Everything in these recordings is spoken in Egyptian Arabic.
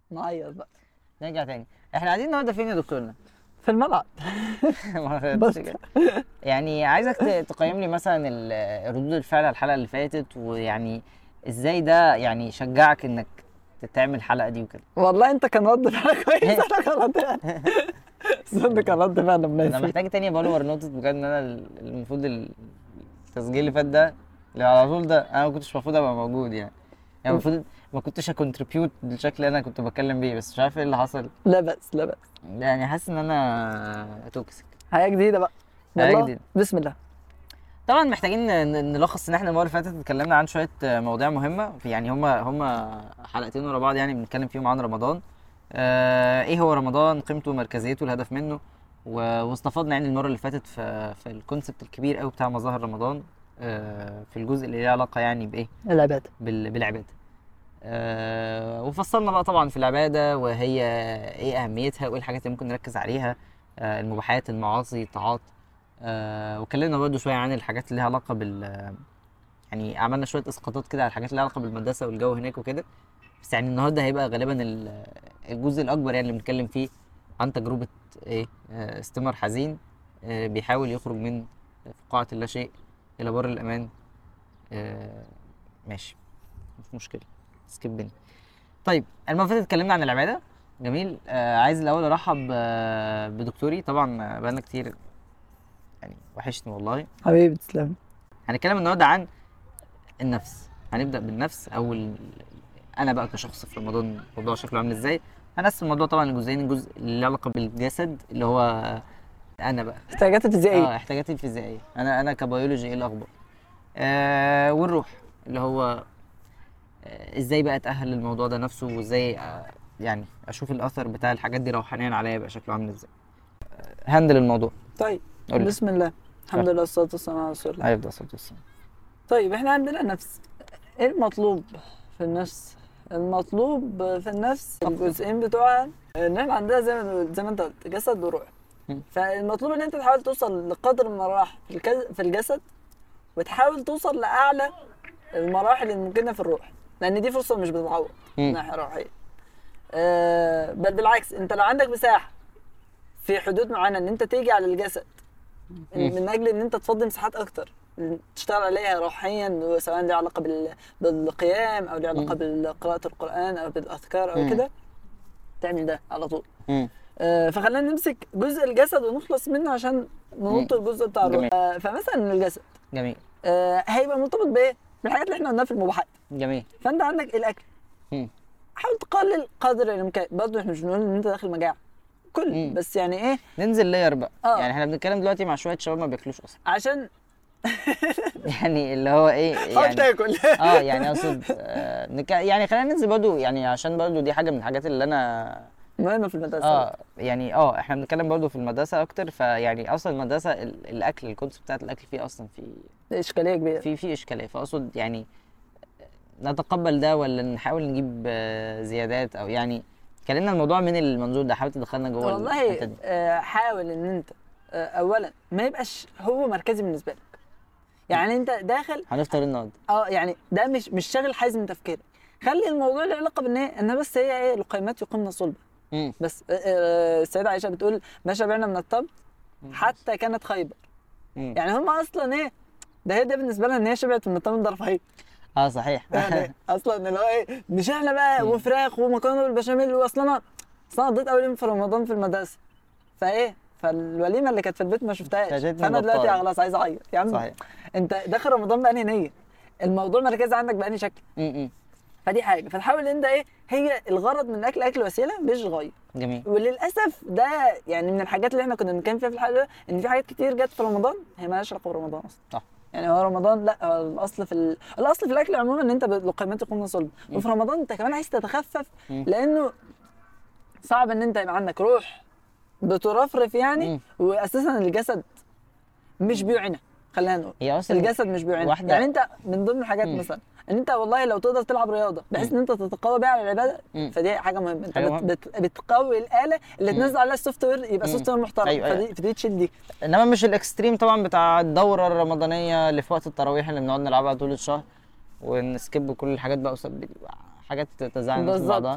نعيط بقى نرجع تاني احنا قاعدين النهارده فين يا دكتورنا؟ في الملعب ما خدتش بس. كده. يعني عايزك ت- تقيم لي مثلا ال- ردود الفعل على الحلقه اللي فاتت ويعني ازاي ده يعني شجعك انك تعمل الحلقه دي وكده والله انت كان رد فعلك كويس انا كان رد فعل صدق كان رد فعل انا مناسب محتاج تاني ابقى نوتس بجد ان انا ال- المفروض التسجيل اللي فات ده اللي على طول ده انا ما كنتش المفروض ابقى موجود يعني يعني المفروض ما كنتش اكونتريبيوت بالشكل اللي انا كنت بتكلم بيه بس مش عارف ايه اللي حصل لا بأس لا بأس يعني حاسس ان انا توكسيك حياة جديدة بقى حياة يلا، جديدة. بسم الله طبعا محتاجين ن- نلخص ان احنا المره اللي فاتت اتكلمنا عن شويه مواضيع مهمه يعني هما هما حلقتين ورا بعض يعني بنتكلم فيهم عن رمضان آه ايه هو رمضان قيمته مركزيته الهدف منه و- واستفدنا يعني المره اللي فاتت في في الكونسبت الكبير قوي بتاع مظاهر رمضان آه في الجزء اللي ليه علاقه يعني بايه العبادة بال- بالعباده آه وفصلنا بقى طبعا في العباده وهي ايه اهميتها وايه الحاجات اللي ممكن نركز عليها آه المباحات المعاصي الطاعات آه واتكلمنا برضو شويه عن الحاجات اللي ليها علاقه بال يعني عملنا شويه اسقاطات كده على الحاجات اللي ليها علاقه بالمدرسه والجو هناك وكده بس يعني النهارده هيبقى غالبا ال- الجزء الاكبر يعني اللي بنتكلم فيه عن تجربه ايه آه استمر حزين آه بيحاول يخرج من فقاعه اللا شيء الى بر الامان آه ماشي مش مشكله سكيب بينا طيب المره اللي فاتت اتكلمنا عن العباده جميل آه عايز الاول ارحب آه بدكتوري طبعا بقالنا كتير يعني وحشني والله حبيبي تسلم هنتكلم النهارده عن النفس هنبدا بالنفس او ال... انا بقى كشخص في رمضان الموضوع شكله عامل ازاي هنقسم الموضوع طبعا لجزئين الجزء اللي له علاقه بالجسد اللي هو انا بقى احتياجات اه الفيزيائية احتياجاتي الفيزيائيه انا انا كبيولوجي ايه الاخبار آه والروح اللي هو آه ازاي بقى اتاهل للموضوع ده نفسه وازاي آه يعني اشوف الاثر بتاع الحاجات دي روحانيا عليا يبقى شكله عامل ازاي آه هندل الموضوع طيب قول لي بسم الله الحمد لله والصلاة والسلام على رسول الله هيبدا صوت السلام طيب احنا عندنا نفس ايه المطلوب في النفس المطلوب في النفس الجزئين بتوعها ان احنا عندنا زي ما زي ما انت قلت جسد وروح مم. فالمطلوب ان انت تحاول توصل لقدر من المراحل في الكز- في الجسد وتحاول توصل لاعلى المراحل الممكنه في الروح لان دي فرصه مش بتتعوض من مم. ناحيه روحيه آه بل بالعكس انت لو عندك مساحه في حدود معينه ان انت تيجي على الجسد مم. من اجل ان انت تفضي مساحات اكتر تشتغل عليها روحيا سواء لها علاقه بال... بالقيام او لها علاقه مم. بقراءه القران او بالاذكار او مم. كده تعمل ده على طول مم. آه، فخلينا نمسك جزء الجسد ونخلص منه عشان ننط مم. الجزء بتاع الروح جميل. آه، فمثلا الجسد جميل آه، هيبقى مرتبط بايه؟ بالحاجات اللي احنا قلناها في المباحات جميل فانت عندك الاكل مم. حاول تقلل قدر الامكان برضه احنا مش بنقول ان انت داخل مجاعه كل مم. بس يعني ايه ننزل لاير بقى آه. يعني احنا بنتكلم دلوقتي مع شويه شباب ما بياكلوش اصلا عشان يعني اللي هو ايه حاول يعني تاكل اه يعني اقصد آه نك... يعني خلينا ننزل برضو يعني عشان برضو دي حاجه من الحاجات اللي انا مهمه في المدرسه اه يعني اه احنا بنتكلم برضو في المدرسه اكتر فيعني اصلا المدرسه ال- الاكل الكونسيبت بتاعت الاكل فيه اصلا في دي اشكاليه كبيره في في اشكاليه فاقصد يعني نتقبل ده ولا نحاول نجيب آه، زيادات او يعني اتكلمنا الموضوع من المنظور ده حاولت تدخلنا جوه والله الحتة دي. آه، حاول ان انت آه، اولا ما يبقاش هو مركزي بالنسبه لك يعني انت داخل هنفطر النهارده اه يعني ده مش مش شاغل حيز من تفكيرك خلي الموضوع له علاقه بان ايه ان بس هي ايه القيمات يقمن صلبا مم. بس آه، آه، السيده عائشه بتقول ما شبعنا من الطب حتى كانت خيبر مم. يعني هم اصلا ايه ده هي ده بالنسبه لها ان هي شبعت من الطب ده رفاهيه اه صحيح يعني اصلا اللي هو ايه مش احنا بقى مم. وفراخ ومكرونه بالبشاميل واصلا انا اصلا أنا قضيت اول يوم في رمضان في المدرسه فايه فالوليمه اللي كانت في البيت ما شفتهاش فاتتني فانا دلوقتي بطال. خلاص عايز اعيط يا عم صحيح انت داخل رمضان بأنهي نيه الموضوع مركز عندك بأنهي شكل مم. مم. فدي حاجه فتحاول انت ايه هي الغرض من الاكل اكل وسيله مش غايه جميل وللاسف ده يعني من الحاجات اللي احنا كنا بنتكلم فيها في الحلقه الأولى، ان في حاجات كتير جت في رمضان هي مالهاش علاقه برمضان اصلا صح. يعني هو رمضان لا هو الاصل في ال... الاصل في الاكل عموما ان انت لقيمات يقومن صلب مم. وفي رمضان انت كمان عايز تتخفف مم. لانه صعب ان انت يبقى عندك روح بترفرف يعني مم. واساسا الجسد مش بيعنى خلينا نقول هي اصلا الجسد مش بيعنى واحدة- يعني انت من ضمن الحاجات مم. مثلا ان انت والله لو تقدر تلعب رياضه بحيث ان انت تتقوى بيها على العباده مم. فدي حاجه مهمه انت حاجة بت مهمة. بت بتقوي الاله اللي مم. تنزل عليها السوفت وير يبقى مم. سوفت وير محترم أيوة، أيوة. فدي فدي تشيل دي انما مش الاكستريم طبعا بتاع الدوره الرمضانيه اللي في وقت التراويح اللي بنقعد نلعبها طول الشهر ونسكيب كل الحاجات بقى وسب حاجات تزعل الناس من بالظبط. بعضها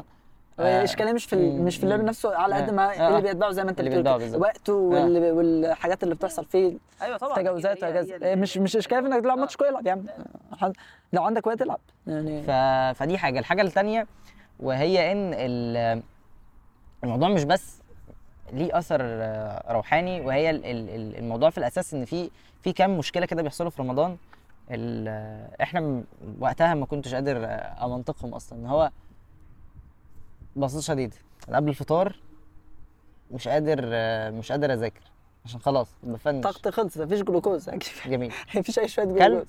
هي الاشكاليه مش في ال- مم. مش في اللعب نفسه على قد ما آه. اللي بيتباعه زي ما انت اللي بتقول بيتباعه كده. بالظبط. وقته وال- والحاجات اللي بتحصل فيه ايوه طبعا تجاوزات وهكذا مش مش اشكاليه في انك تلعب ماتش كوره العب يا عم حد- لو عندك وقت العب يعني ف... فدي حاجه الحاجه الثانيه وهي ان ال... الموضوع مش بس ليه اثر آه، روحاني وهي ال- ال- ال- الموضوع في الاساس ان في في كام مشكله كده بيحصلوا في رمضان ال... آه، احنا م- وقتها ما كنتش قادر آه، امنطقهم اصلا ان هو ببساطه شديده أنا قبل الفطار مش قادر آه، مش قادر اذاكر عشان خلاص بفنش طاقتي خلصت مفيش جلوكوز جميل مفيش اي شويه كلب؟ جلوكوز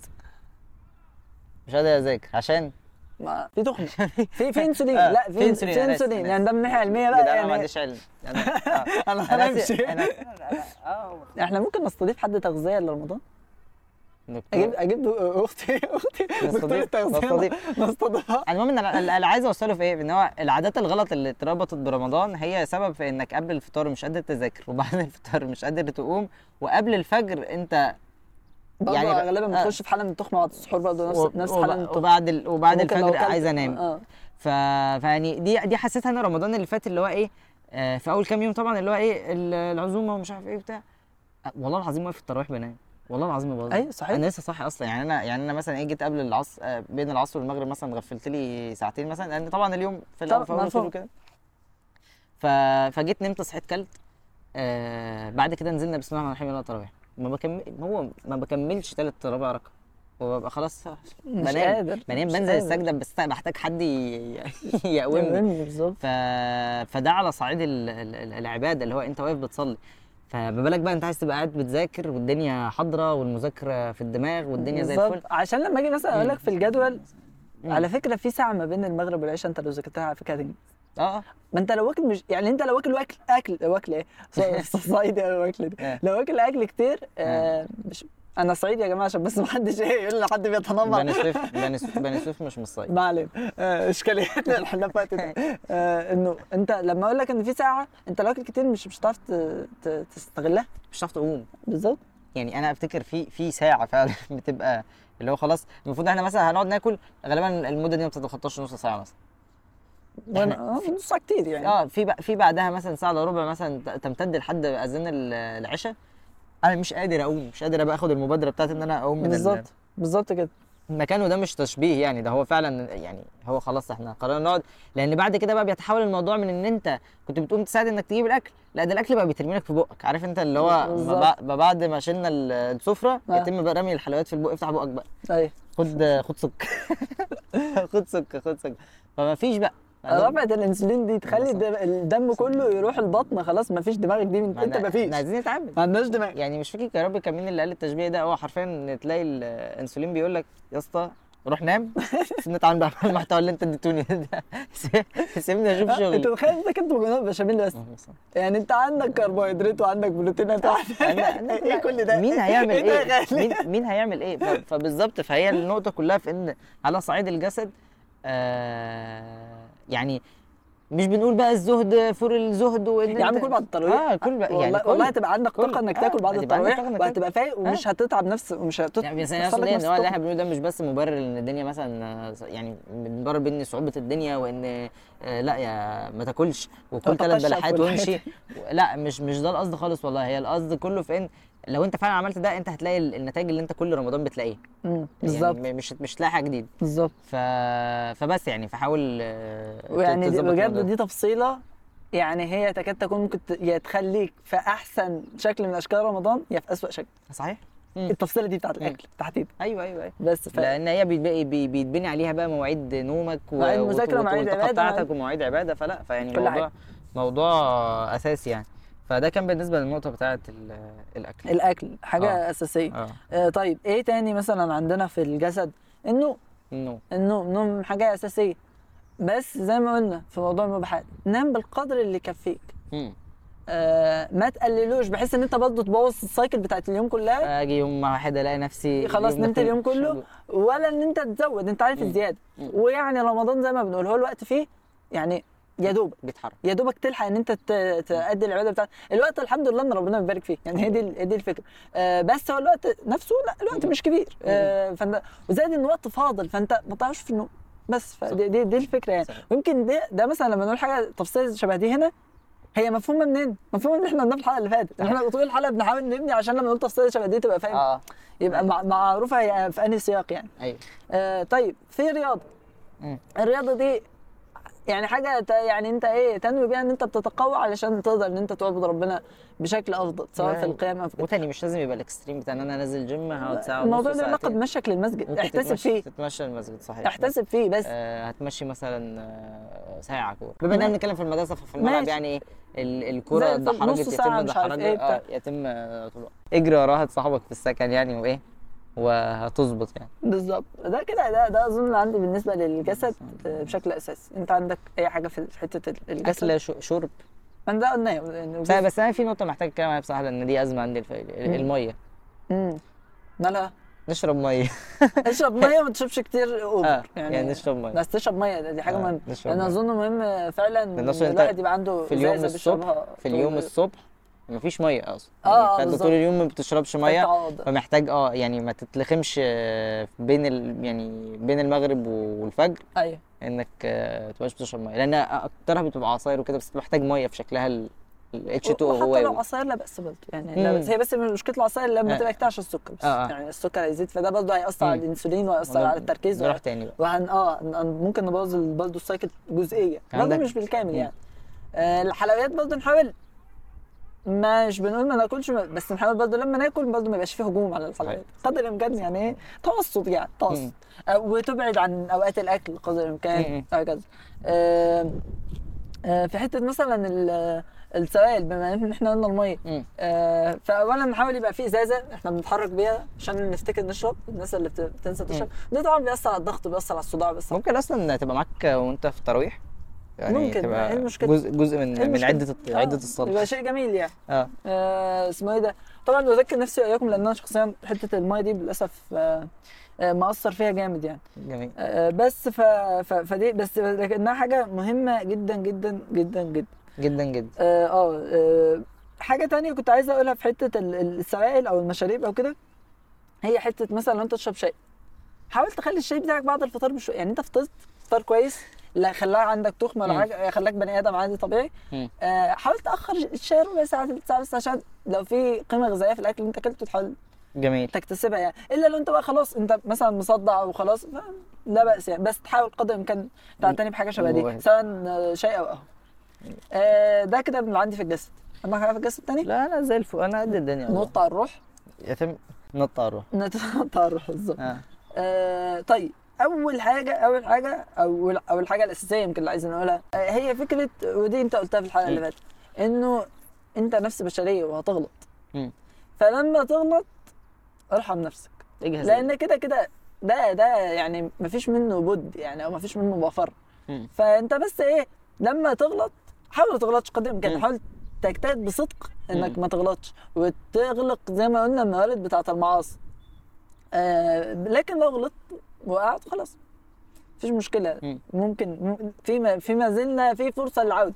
مش قادر اذاكر عشان ما في تخمه في في انسولين آه، لا في في انسولين، في أنا آسف، انسولين أنا يعني ده من الناحيه العلميه كده بقى انا ما يعني عنديش علم انا آه. انا انا همشي أنا- أنا- اه احنا ممكن نستضيف حد تغذيه لرمضان دكتور. اجيب اجيب دو- اختي اختي دكتوره نستضيف- تغذيه نستضيف. نستضيفها المهم ان أنا- اللي عايز اوصله في ايه ان هو العادات الغلط اللي اتربطت برمضان هي سبب في انك قبل الفطار مش قادر تذاكر وبعد الفطار مش قادر تقوم وقبل الفجر انت برضه يعني بقى- غالبا آه. بتخش في حاله من التخمه بعد السحور برضه نفس وب- نفس وب- حاله من التخمه وبعد ال... وبعد ممكن لو الفجر كلت- عايز انام اه ف... فيعني دي دي حسيتها انا رمضان اللي فات اللي هو ايه آه في اول كام يوم طبعا اللي هو ايه ال- العزومه ومش عارف ايه بتاع آه، والله العظيم واقف التراويح بنام والله العظيم ما بهزر ايوه صحيح انا لسه صاحي اصلا يعني انا يعني انا مثلا ايه جيت قبل العصر آه، بين العصر والمغرب مثلا غفلت لي ساعتين مثلا لان طبعا اليوم في الاول طبعاً، في مفهوم. اول كده ف... فجيت نمت صحيت كلت آه بعد كده نزلنا بسم الله الرحمن الرحيم التراويح ما بكمل هو ما بكملش ثلاث ربع ركعه وببقى خلاص مش بنام قادر بنام مش بنزل قادر. السجده بس بحتاج حد ي- يقومني يقومني بالظبط ف... فده على صعيد ال... ال... ال- العباده اللي هو انت واقف بتصلي فما بالك بقى انت عايز تبقى قاعد بتذاكر والدنيا حاضره والمذاكره في الدماغ والدنيا زي بالظبط. الفل عشان لما اجي مثلا اقول لك في الجدول مم. على فكره في ساعه ما بين المغرب والعشاء انت لو ذاكرتها على فكره هتنجز اه اه ما انت لو واكل مش يعني انت لو واكل واكل اكل واكل ايه ص- صعيدي او واكل دي آه. لو واكل اكل كتير آه مش انا صعيدي يا جماعه عشان بس ما حدش ايه يقول لي حد بني بيتنمر سويف بني سويف بني سويف مش من الصعيد ما علينا آه، اشكاليات احنا فاتت آه انه انت لما اقول لك ان في ساعه انت لو واكل كتير مش مش هتعرف ت- ت- تستغلها مش هتعرف تقوم بالظبط يعني انا افتكر في في ساعه فعلا بتبقى اللي هو خلاص المفروض احنا مثلا هنقعد ناكل غالبا المده دي ما بتتخطاش نص ساعه مثلا وانا اه في نص ساعه كتير يعني اه في بق- في بعدها مثلا ساعه الا ربع مثلا ت- تمتد لحد اذان ال- العشاء انا مش قادر اقوم مش قادر ابقى اخد المبادره بتاعت ان انا اقوم من ال- بالظبط بالظبط كده المكان وده مش تشبيه يعني ده هو فعلا يعني هو خلاص احنا قررنا نقعد لان بعد كده بقى بيتحول الموضوع من ان انت كنت بتقوم تساعد انك تجيب الاكل لا ده الاكل بقى بيترمي لك في بقك عارف انت اللي هو ما بالظبط. بع- ما بعد ما شلنا ال- السفره آه. يتم بقى رمي الحلويات في البق افتح بقك بقى ايوه خد خد سك خد سك خد سك فما فيش بقى رفعه الانسولين دي تخلي بالظبط. الدم- الدم كله يروح البطن خلاص ما فيش دماغك دي من ما انت احنا- ما فيش احنا عايزين نتعامل ما عندناش دماغ يعني مش فاكر يا رب كان مين اللي قال التشبيه ده هو حرفيا تلاقي الانسولين بيقول لك يا اسطى روح نام سيبني اتعامل مع المحتوى اللي انت اديتوني ده سيبني اشوف انت شغلي تخيل انك انت مكونات بشاميل بس يعني انت عندك كربوهيدرات وعندك بروتينات وعندك ايه كل ده مين هيعمل ده ايه؟ يا غالي؟ مين مين هيعمل ايه؟ ف- فبالظبط فهي النقطة كلها في ان على صعيد الجسد آه يعني مش بنقول بقى الزهد فور الزهد وان يا عم انت- كل بعد التراويح اه كل بقى والله يعني كل والله هتبقى عندك كل- طاقه انك آه، تاكل بعد هتبقى عندك التراويح طاقة إنك وهتبقى فايق ومش هتتعب نفس ومش هتت- يعني بس انا هيحصل اقصد لك ايه نفس ان هو اللي الطاقة. احنا بنقوله ده مش بس مبرر ان الدنيا مثلا آه، يعني مبرر بان صعوبه الدنيا وان آه، لا يا ما تاكلش وكل ثلاث تقشف بلحات والحاجات وامشي لا مش مش ده القصد خالص والله هي القصد كله في ان لو انت فعلا عملت ده انت هتلاقي ال- النتائج اللي انت كل رمضان بتلاقيها مم، بالظبط يعني م- مش مش تلاقي حاجه جديده بالظبط ف... فبس يعني فحاول آه، ت- ويعني دي تظبط الموضوع بجد ده. دي تفصيله يعني هي تكاد تكون ممكن ت- يا تخليك في احسن شكل من اشكال رمضان يا في اسوأ شكل صحيح مم. التفصيله دي بتاعت الاكل تحديدا ايوه ايوه ايوه بس ف... لان هي بيتبقى بي- بيتبني عليها بقى مواعيد نومك و- مواعيد وت- مذاكرة، وت- مواعيد والطاقة عبادة، بتاعتك ومواعيد عباده فلا فيعني كل موضوع حاجة. موضوع اساسي يعني فده كان بالنسبه للنقطه بتاعه ال- الاكل الاكل حاجه آه. اساسيه اه آه طيب ايه تاني مثلا عندنا في الجسد انه النوم النوم النوم حاجه اساسيه بس زي ما قلنا في موضوع المباحات نام بالقدر اللي يكفيك مم. آه ما تقللوش بحيث ان انت برضه تبوظ السايكل بتاعت اليوم كلها اجي يوم واحد الاقي نفسي خلاص اليوم ده نمت كله اليوم كله شغل. ولا ان انت تزود انت عارف مم. الزياده مم. ويعني رمضان زي ما بنقول هو الوقت فيه يعني يا دوبك بيتحرك يا دوبك تلحق ان انت ت- تأدي العباده بتاعتك الوقت الحمد لله ان ربنا بيبارك فيه يعني هي دي ال- هي دي الفكره آه بس هو الوقت نفسه لا الوقت مش كبير آه فانت وزائد ان الوقت فاضل فانت ما تضيعوش في النوم بس فدي دي, دي الفكره يعني صحيح. ويمكن ده ده مثلا لما نقول حاجه تفصيل شبه دي هنا هي مفهومه منين؟ مفهومه ان احنا قلناها في الحلقه اللي فاتت احنا طول الحلقه بنحاول نبني عشان لما نقول تفصيل شبه دي تبقى فاهم اه يبقى مع- معروفه هي في انهي سياق يعني ايوه آه طيب في رياضه مم. الرياضه دي يعني حاجه ت- يعني انت ايه تنوي بيها ان انت بتتقوى علشان تقدر ان انت تعبد ربنا بشكل افضل سواء في يعني القيام او في كده. وتاني مش لازم يبقى الاكستريم بتاع ان انا نازل جيم هقعد ساعه الموضوع ونص له علاقه ساعتين. بمشيك للمسجد ممكن احتسب تتمشى- فيه تتمشى المسجد صحيح احتسب فيه بس آه هتمشي مثلا آه ساعة كورة بما اننا بنتكلم في المدرسة ففي الملعب ماشي. يعني ايه ال- زي الكورة الفل، ده حركة نص ساعة يتم مش ده عارف حركة إيه اه بتاع. يتم آه، طول الوقت. اجري ورا واحد صاحبك في السكن يعني وايه وهتظبط يعني بالظبط ده كده ده ده اظن عندي بالنسبه للجسد آه، بشكل اساسي انت عندك اي حاجه في في حته ال- الجسد اكل ش- شرب من ده قلناه يعني بس بس انا في نقطة محتاج اتكلم عليها بصراحة لان دي ازمة عندي الف... المية امم مالها نشرب مية اشرب ميه ما تشربش كتير اوفر اه يعني نشرب مية بس تشرب ميه ده- دي حاجه آه، مهمه نشرب انا مية. اظن مهم فعلا لأن ان أصل أنت الواحد يبقى عنده في اليوم إزازة الصبح بيشربها في اليوم طول- الصبح مفيش مية اصلا آه، يعني فانت بالظبط. طول اليوم ما بتشربش مية تقعد. فمحتاج اه يعني ما تتلخمش آه، بين ال... يعني بين المغرب والفجر ايوه انك آه، تبقاش بتشرب ميه لان اكترها بتبقى عصاير وكده بس محتاج ميه في شكلها ال اتش 2 وحتى هو لو عصاير لا باس برضه يعني لا مم. بس هي بس مشكله العصاير لما آه. تبقى كتير عشان السكر بس آه، آه. يعني السكر هيزيد فده برضه هيأثر على مم. الانسولين وهيأثر على التركيز نروح تاني بقى وهن اه هن- ممكن نبوظ ال- برضه السايكل جزئيا برضه عندك- مش بالكامل مم. يعني آه الحلويات برضه نحاول مش بنقول ما ناكلش بس نحاول برضه لما ناكل برضه ما يبقاش فيه هجوم على الحلويات قدر الامكان يعني ايه توسط يعني توسط مم. آه وتبعد عن اوقات الاكل قدر الامكان مم. هكذا آه آه في حته مثلا ال- السوائل بما ان احنا قلنا الميه مم. آه، فاولا نحاول يبقى في ازازه احنا بنتحرك بيها عشان نفتكر نشرب الناس اللي بت- بتنسى تشرب ده طبعا بيأثر على الضغط بيأثر على الصداع بيأثر ممكن اصلا تبقى معاك وانت في التراويح يعني ممكن، تبقى إيه المشكلة؟ جزء جزء من إيه من المشكلة؟ عده الت- آه، عده الصلاه يبقى شيء جميل يعني اه آه اسمه ايه ده طبعا بذكر نفسي واياكم لان انا شخصيا حته الميه دي للاسف آه آه مأثر فيها جامد يعني جميل آه بس ف... ف... فدي بس لكنها حاجه مهمه جدا جدا جدا جدا جدا جدا اه آه، آه، حاجه تانية كنت عايز اقولها في حته ال- ال- السوائل او المشاريب او كده هي حته مثلا لو انت تشرب شاي حاول تخلي الشاي بتاعك بعد الفطار بشويه يعني انت فطرت فطار كويس لا خلاها عندك تخمه ولا مم. حاجه خلاك بني ادم عادي طبيعي مم. آه حاول تاخر الشاي ربع ساعه تلت ساعه بس عشان لو في قيمه غذائيه في الاكل اللي انت اكلته تحاول جميل تكتسبها يعني الا لو انت بقى خلاص انت مثلا مصدع وخلاص لا- لا باس يعني بس تحاول قدر الامكان تعتني بحاجه شبه دي و- سواء آه، شاي او قهوه آه ده كده من اللي عندي في الجسد عندك حاجه في الجسد تاني لا انا زي الفل انا قد الدنيا والله. نط على الروح يتم نط على الروح نط على الروح بالظبط اه آه طيب اول حاجه اول حاجه اول اول حاجه الاساسيه يمكن اللي عايز نقولها آه هي فكره ودي انت قلتها في الحلقه اللي مم. فاتت انه انت نفس بشريه وهتغلط مم. فلما تغلط ارحم نفسك اجهز لان كده كده ده ده يعني مفيش منه بد يعني او مفيش منه مفر مم. فانت بس ايه لما تغلط حاول ما تغلطش قدر الامكان مم. حاول تجتهد بصدق انك مم. ما تغلطش وتغلق زي ما قلنا الموارد بتاعه المعاصي آه لكن لو غلطت وقعت خلاص مفيش مشكله مم. ممكن م- في ما في ما زلنا في فرصه للعوده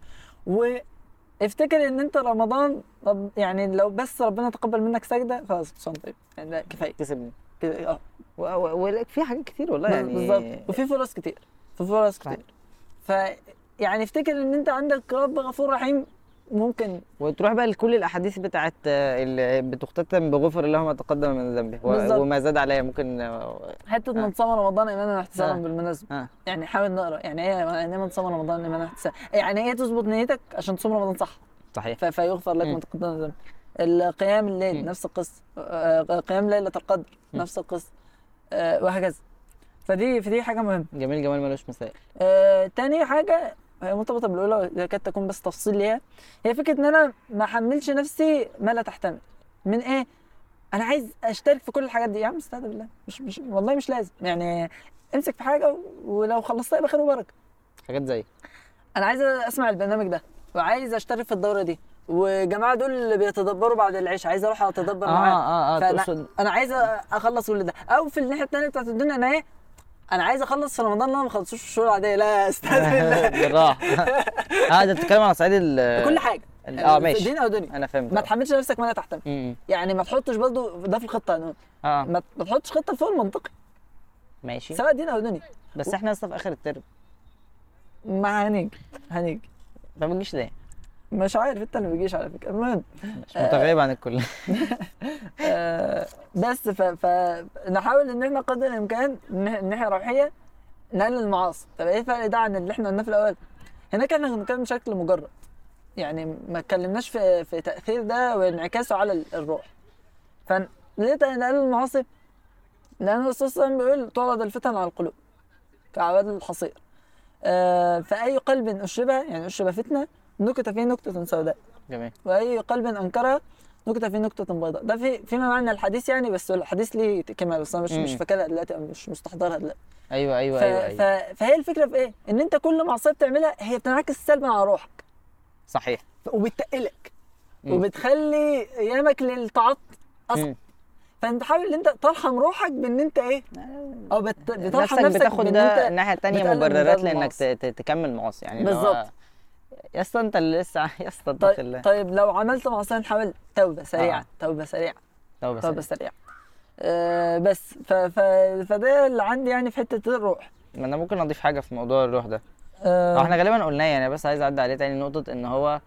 وافتكر ان انت رمضان طب يعني لو بس ربنا تقبل منك سجده خلاص صوم طيب يعني ده كفايه كسبني كده اه و- و- ولك في حاجات كتير والله يعني بالظبط وفي فرص كتير في فرص صحيح. كتير ف يعني افتكر ان انت عندك رب غفور رحيم ممكن وتروح بقى لكل الاحاديث بتاعت آه، اللي بتختتم بغفر الله ما تقدم من ذنبه و- بالظبط. وما زاد عليها ممكن آه، حته آه. من صام رمضان ايمانا واحتسابا آه. بالمناسبه اه يعني حاول نقرا يعني ايه يعني ايه من صام رمضان ايمانا واحتسابا يعني ايه تظبط نيتك عشان تصوم رمضان صح صحيح ف- فيغفر لك مم. ما تقدم من ذنبك القيام الليل مم. نفس القصه آه، قيام ليله القدر مم. نفس القصه آه، وهكذا فدي فدي حاجه مهمه جميل جمال ملوش مثال آه، تاني حاجة هي مرتبطة بالأولى يكاد تكون بس تفصيل ليها هي فكرة إن أنا ما أحملش نفسي ما لا تحتمل من إيه؟ أنا عايز أشترك في كل الحاجات دي يا عم استهدى بالله مش مش والله مش لازم يعني امسك في حاجة ولو خلصتها يبقى خير وبركة حاجات زي أنا عايز أسمع البرنامج ده وعايز أشترك في الدورة دي وجماعة دول اللي بيتدبروا بعد العيش عايز أروح أتدبر اه معاهم اه اه فأنا تقصد أنا عايز أخلص كل ده أو في الناحية التانية بتاعت الدنيا أنا إيه؟ أنا عايز أخلص في رمضان اللي أنا ما خلصوش في الشهور العادية لا استهدى بالله بالراحه اه ده بتتكلم على صعيد ال كل حاجه اه ماشي دين او دنيا انا فهمت ما آه. تحملش نفسك ما لا تحتمل م- م. يعني ما تحطش برضه ده في الخطه يعني اه ما ما تحطش خطه فوق المنطقي ماشي سواء دين او دنيا بس احنا لسه في اخر الترم ما هنيجي هنيجي ما بتجيش ليه؟ مش عارف انت اللي بيجيش على فكره المهم مش متغيب عن الكل آه، بس ف... فنحاول ان احنا قدر الامكان من الناحيه الروحيه نقلل المعاصي طب ايه الفرق ده عن اللي احنا قلناه في الاول هناك احنا بنتكلم بشكل مجرد يعني ما اتكلمناش في في تاثير ده وانعكاسه على ال- الروح فليه نقلل المعاصي لان الرسول صلى الله عليه وسلم بيقول تعرض الفتن على القلوب كعواد الحصير آه فاي قلب اشربها يعني اشرب فتنه نكت فيه نكته سوداء جميل واي قلب انكرها نكته فيه نكته بيضاء ده في فيما معنى الحديث يعني بس الحديث ليه كمال بس انا مش مش مم. فاكرها دلوقتي أو مش مستحضرها دلوقتي ايوه ايوه ف... ايوه, أيوة. ف... فهي الفكره في ايه؟ ان انت كل معصيه بتعملها هي بتنعكس سلبا على روحك صحيح وبتقلك مم. وبتخلي ايامك للطاعات اصعب مم. فانت حاول ان انت ترحم روحك بان انت ايه؟ او بت... بترحم نفسك نفسك بتاخد بان ده انت الناحيه التانية بتقلل من مبررات باب لانك المعاصي. ت- ت- تكمل معاصي يعني اللي هو- بالظبط. يا اسطى انت اللي لسه يا اسطى اتق الله طيب, طيب لو عملت معصيه نحاول توبه سريعه آه. توبه سريعه توبة توبه سريعة. سريعه آه بس ف... ف... فده اللي عندي يعني في حته الروح ما انا ممكن اضيف حاجه في موضوع الروح ده آه هو احنا غالبا قلناه يعني بس عايز اعدي عليه تاني نقطه ان هو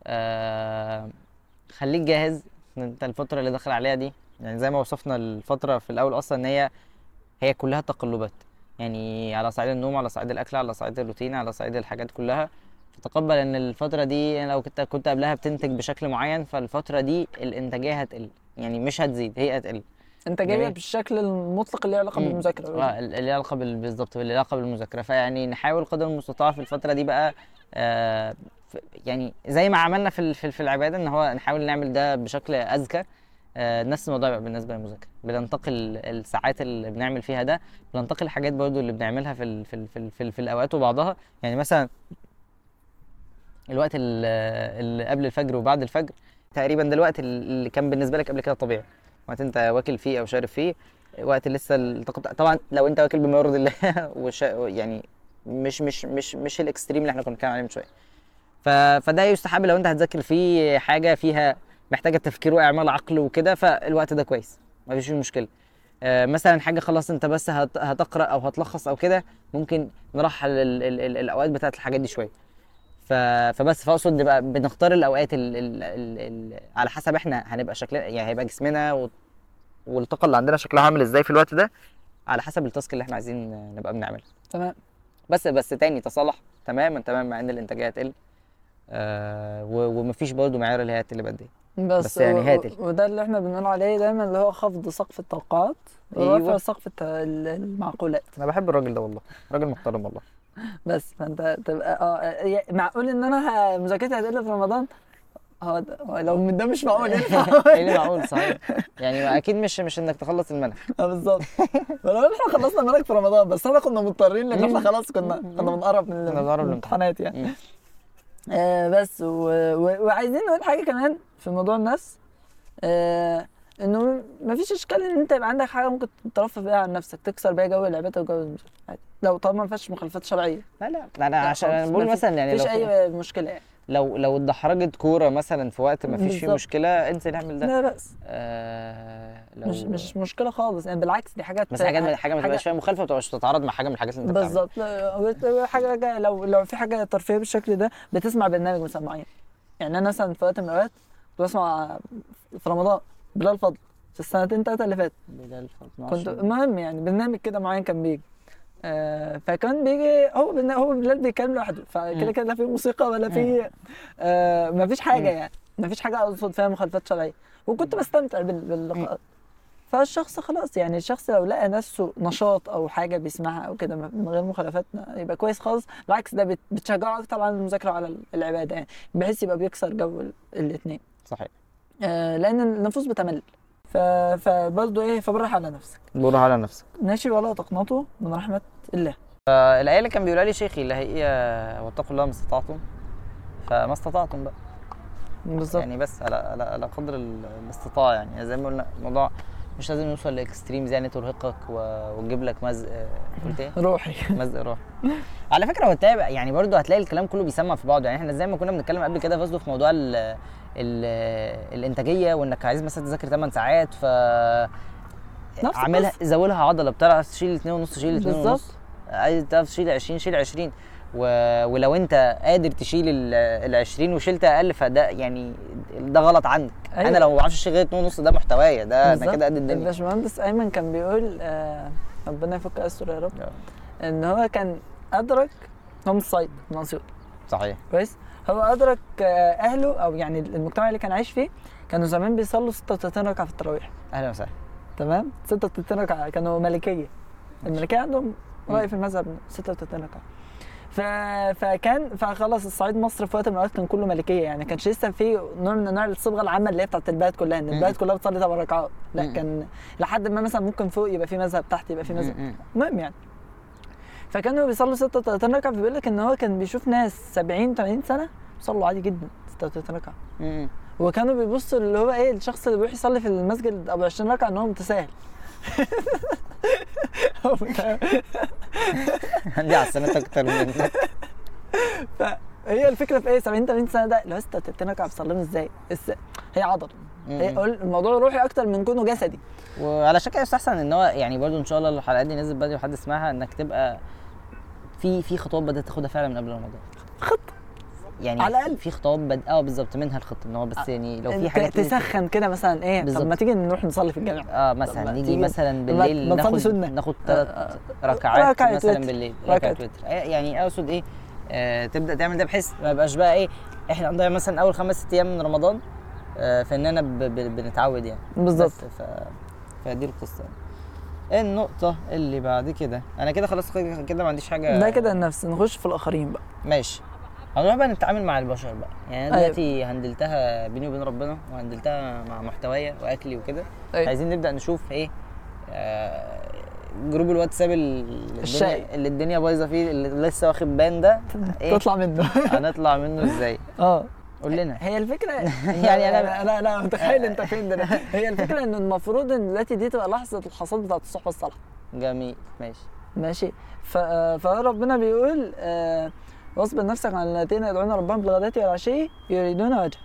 آه خليك جاهز ان انت الفتره اللي داخل عليها دي يعني زي ما وصفنا الفتره في الاول اصلا ان هي هي كلها تقلبات يعني على صعيد النوم على صعيد الاكل على صعيد الروتين على صعيد الحاجات كلها فتقبل ان الفتره دي لو كنت كنت قبلها بتنتج بشكل معين فالفتره دي الانتاجيه هتقل يعني مش هتزيد هي هتقل انت جايبها جميل. بالشكل المطلق اللي له علاقه مم. بالمذاكره اه اللي ليه علاقه بال- بالظبط اللي ليه علاقه بالمذاكره فيعني نحاول قدر المستطاع في الفتره دي بقى آه ف- يعني زي ما عملنا في ال- في في العباده ان هو نحاول نعمل ده بشكل اذكى آه نفس الموضوع بقى بالنسبه للمذاكره بننتقل الساعات اللي بنعمل فيها ده بننتقل الحاجات برضو اللي بنعملها في ال في ال في, ال في, ال في الاوقات وبعضها يعني مثلا الوقت ال- اللي قبل الفجر وبعد الفجر تقريبا ده الوقت اللي كان بالنسبه لك قبل كده طبيعي وقت انت واكل فيه او شارب فيه وقت لسه الطاقه بتاع- طبعا لو انت واكل بما يرضي الله وش يعني مش مش مش مش الاكستريم اللي احنا كنا بنتكلم عليه من شويه ف... فده يستحب لو انت هتذاكر فيه حاجه فيها محتاجه تفكير واعمال عقل وكده فالوقت ده كويس ما فيش فيه مشكله آه مثلا حاجه خلاص انت بس هت... هتقرا او هتلخص او كده ممكن نرحل ال... ال... ال... الاوقات بتاعت الحاجات دي شويه ف... فبس فاقصد بقى بنختار الاوقات ال... ال... ال... ال... على حسب احنا هنبقى شكلنا يعني هيبقى جسمنا و... والطاقه اللي عندنا شكلها عامل ازاي في الوقت ده على حسب التاسك اللي احنا عايزين نبقى بنعملها تمام بس بس تاني تصالح تماما تمام مع ان الانتاجيه هتقل آه و- ومفيش برضه معيار اللي هي هتقل بقد ايه بس, بس يعني و- هاتل. وده اللي احنا بنقول عليه دايما اللي هو خفض سقف التوقعات أيوة. ورفع سقف الت- ال- المعقولات انا بحب الراجل ده والله راجل محترم والله بس فانت تبقى اه ي- معقول ان انا ه- مذاكرتي هتقل في رمضان هو ده- هو لو من ده مش معقول ينفع ايه اللي معقول صحيح يعني ما اكيد مش مش انك تخلص المنهج اه بالظبط ولو احنا خلصنا المنهج في رمضان بس احنا كنا مضطرين لان احنا خلاص كنا كنا بنقرب من كنا بنقرب من الامتحانات يعني مم. آه بس و... و... وعايزين نقول حاجه كمان في موضوع الناس آه انه مفيش اشكال ان انت يبقى عندك حاجه ممكن ترفه بيها عن نفسك تكسر بيها جو العباده وجو المذاكرة. عادي لو طالما ما فيهاش مخالفات شرعيه لا لا لا انا عشان خالص. انا بقول مفيش- مثلا يعني لو مفيش في- اي مشكله يعني لو لو اتدحرجت كوره مثلا في وقت ما فيش فيه بالظبط. مشكله انزل اعمل ده لا بس آه لو مش مش مشكله خالص يعني بالعكس دي حاجات بس حاجات حاجه ما تبقاش فيها مخالفه ما تبقاش تتعارض مع حاجه من الحاجات اللي انت بتعملها. بالظبط لا، حاجه لو لو في حاجه ترفيهيه بالشكل ده بتسمع برنامج مثلا معين يعني انا مثلا في وقت من الاوقات كنت بسمع في رمضان بلال فضل في السنتين ثلاثه اللي فاتوا بدل فضل كنت عشرة. المهم يعني برنامج كده معين كان بيجي آه فكان بيجي هو برنا- هو بلال بيتكلم لوحده فكده مم. كده لا في موسيقى ولا في آه ما فيش حاجه مم. يعني ما فيش حاجه اقصد فيها مخالفات شرعيه وكنت بستمتع بال- باللقاء فالشخص خلاص يعني الشخص لو لقى نفسه نشاط او حاجه بيسمعها او كده من غير مخالفات يبقى كويس خالص بالعكس ده بت- بتشجعه اكتر على المذاكره وعلى العباده يعني بحيث يبقى بيكسر جو الاثنين صحيح آه لان النفوس بتمل ف... فبرضه ايه فبرح على نفسك بروح على نفسك ماشي ولا تقنطوا من رحمة الله الآية اللي كان بيقولها لي شيخي اللي هي واتقوا الله ما استطعتم فما استطعتم بقى بالظبط يعني بس على على, على قدر ال- الاستطاعة يعني زي ما قلنا الموضوع مش لازم يوصل لاكستريمز يعني ترهقك و- وتجيب لك مزق قلت ايه؟ روحي مزق روح على فكره هو التابع يعني برضو هتلاقي الكلام كله بيسمع في بعضه يعني احنا زي ما كنا بنتكلم قبل كده فازلو في موضوع ال ال الانتاجيه وانك عايز مثلا تذاكر 8 ساعات ف نفس اعملها زودها عضله بتعرف تشيل 2 ونص تشيل 2 بالظبط. ونص عايز تعرف تشيل 20 شيل 20 و... ولو انت قادر تشيل ال 20 وشلت اقل فده يعني ده غلط عندك أيوة. انا لو ما بعرفش اشيل غير 2 ونص ده محتوايا ده انا بالظبط. كده قد الدنيا الباشمهندس ايمن كان بيقول آه ربنا يفك اسره يا رب آه. ان هو كان ادرك هو من الصعيد من اسيوط صحيح كويس هو ادرك آه اهله او يعني المجتمع اللي كان عايش فيه كانوا زمان بيصلوا 36 ركعه في التراويح اهلا وسهلا تمام 36 ركعه كانوا ملكيه الملكيه عندهم راي في المذهب 36 ركعه ف... فكان فخلاص الصعيد مصر في وقت من الاوقات كان كله ملكيه يعني ما كانش لسه في نوع من انواع الصبغه العامه اللي هي بتاعت البلد كلها ان البلد كلها بتصلي ثمان ركعات لا مم. كان لحد ما مثلا ممكن فوق يبقى في مذهب تحت يبقى في مذهب م- م. المهم يعني فكانوا بيصلوا 36 ركعه فبيقول لك ان هو كان بيشوف ناس 70 80 سنه بيصلوا عادي جدا 36 ركعه م- م. وكانوا بيبصوا اللي هو ايه الشخص اللي بيروح يصلي في المسجد ابو 20 ركعه ان هو متساهل هو متساهل. عندي حسنات اكتر منك فهي الفكره في ايه 70 80 سنه ده اللي هو 36 ركعه بيصليهم ازاي؟ الس... هي عضل هي م- م. الموضوع روحي اكتر من كونه جسدي وعلى شكل يستحسن ان هو يعني برضو ان شاء الله الحلقات دي نزل بدري وحد يسمعها انك تبقى في في خطوات بدات تاخدها فعلا من قبل رمضان خط يعني على الأقل. في خطوات بد... اه بالظبط منها الخطه ان هو بس يعني لو في ت- حاجات لازم- تسخن كده مثلا ايه طب بالظبط. ما تيجي نروح نصلي في الجامع اه طب مثلا ما نيجي تيجي- مثلا ما- بالليل ما نصلي ناخد سنة. ناخد آه، ثلاث آه. ركعات ركعة مثلا وتر. بالليل ركعة. ركعة وتر آه، يعني اقصد ايه آه تبدا تعمل ده بحيث ما يبقاش بقى ايه احنا نضيع مثلا اول خمس ست ايام من رمضان آه في اننا ب... ب... بنتعود يعني بالظبط بس ف... فدي القصه يعني. النقطة اللي بعد كده أنا كده خلاص كده ما عنديش حاجة ده كده النفس نخش في الاخرين بقى ماشي هنروح بقى نتعامل مع البشر بقى يعني انا أيوة. دلوقتي هندلتها بيني وبين ربنا وهندلتها مع محتوايا واكلي وكده أيوة. عايزين نبدا نشوف ايه آه جروب الواتساب ال- الشقي. الدنيا اللي الدنيا بايظه فيه اللي لسه واخد بان ده ايه تطلع منه هنطلع منه ازاي اه قول لنا هي الفكره يعني أنا- لا لا لا متخيل انت فين ده هي الفكره ان المفروض ان دلوقتي دي تبقى لحظه الحصاد بتاعت الصحبه الصالحه جميل ماشي ماشي ف... فربنا بيقول آه، واصبر نفسك على الذين يدعون ربهم بالغداة والعشي يريدون وجهه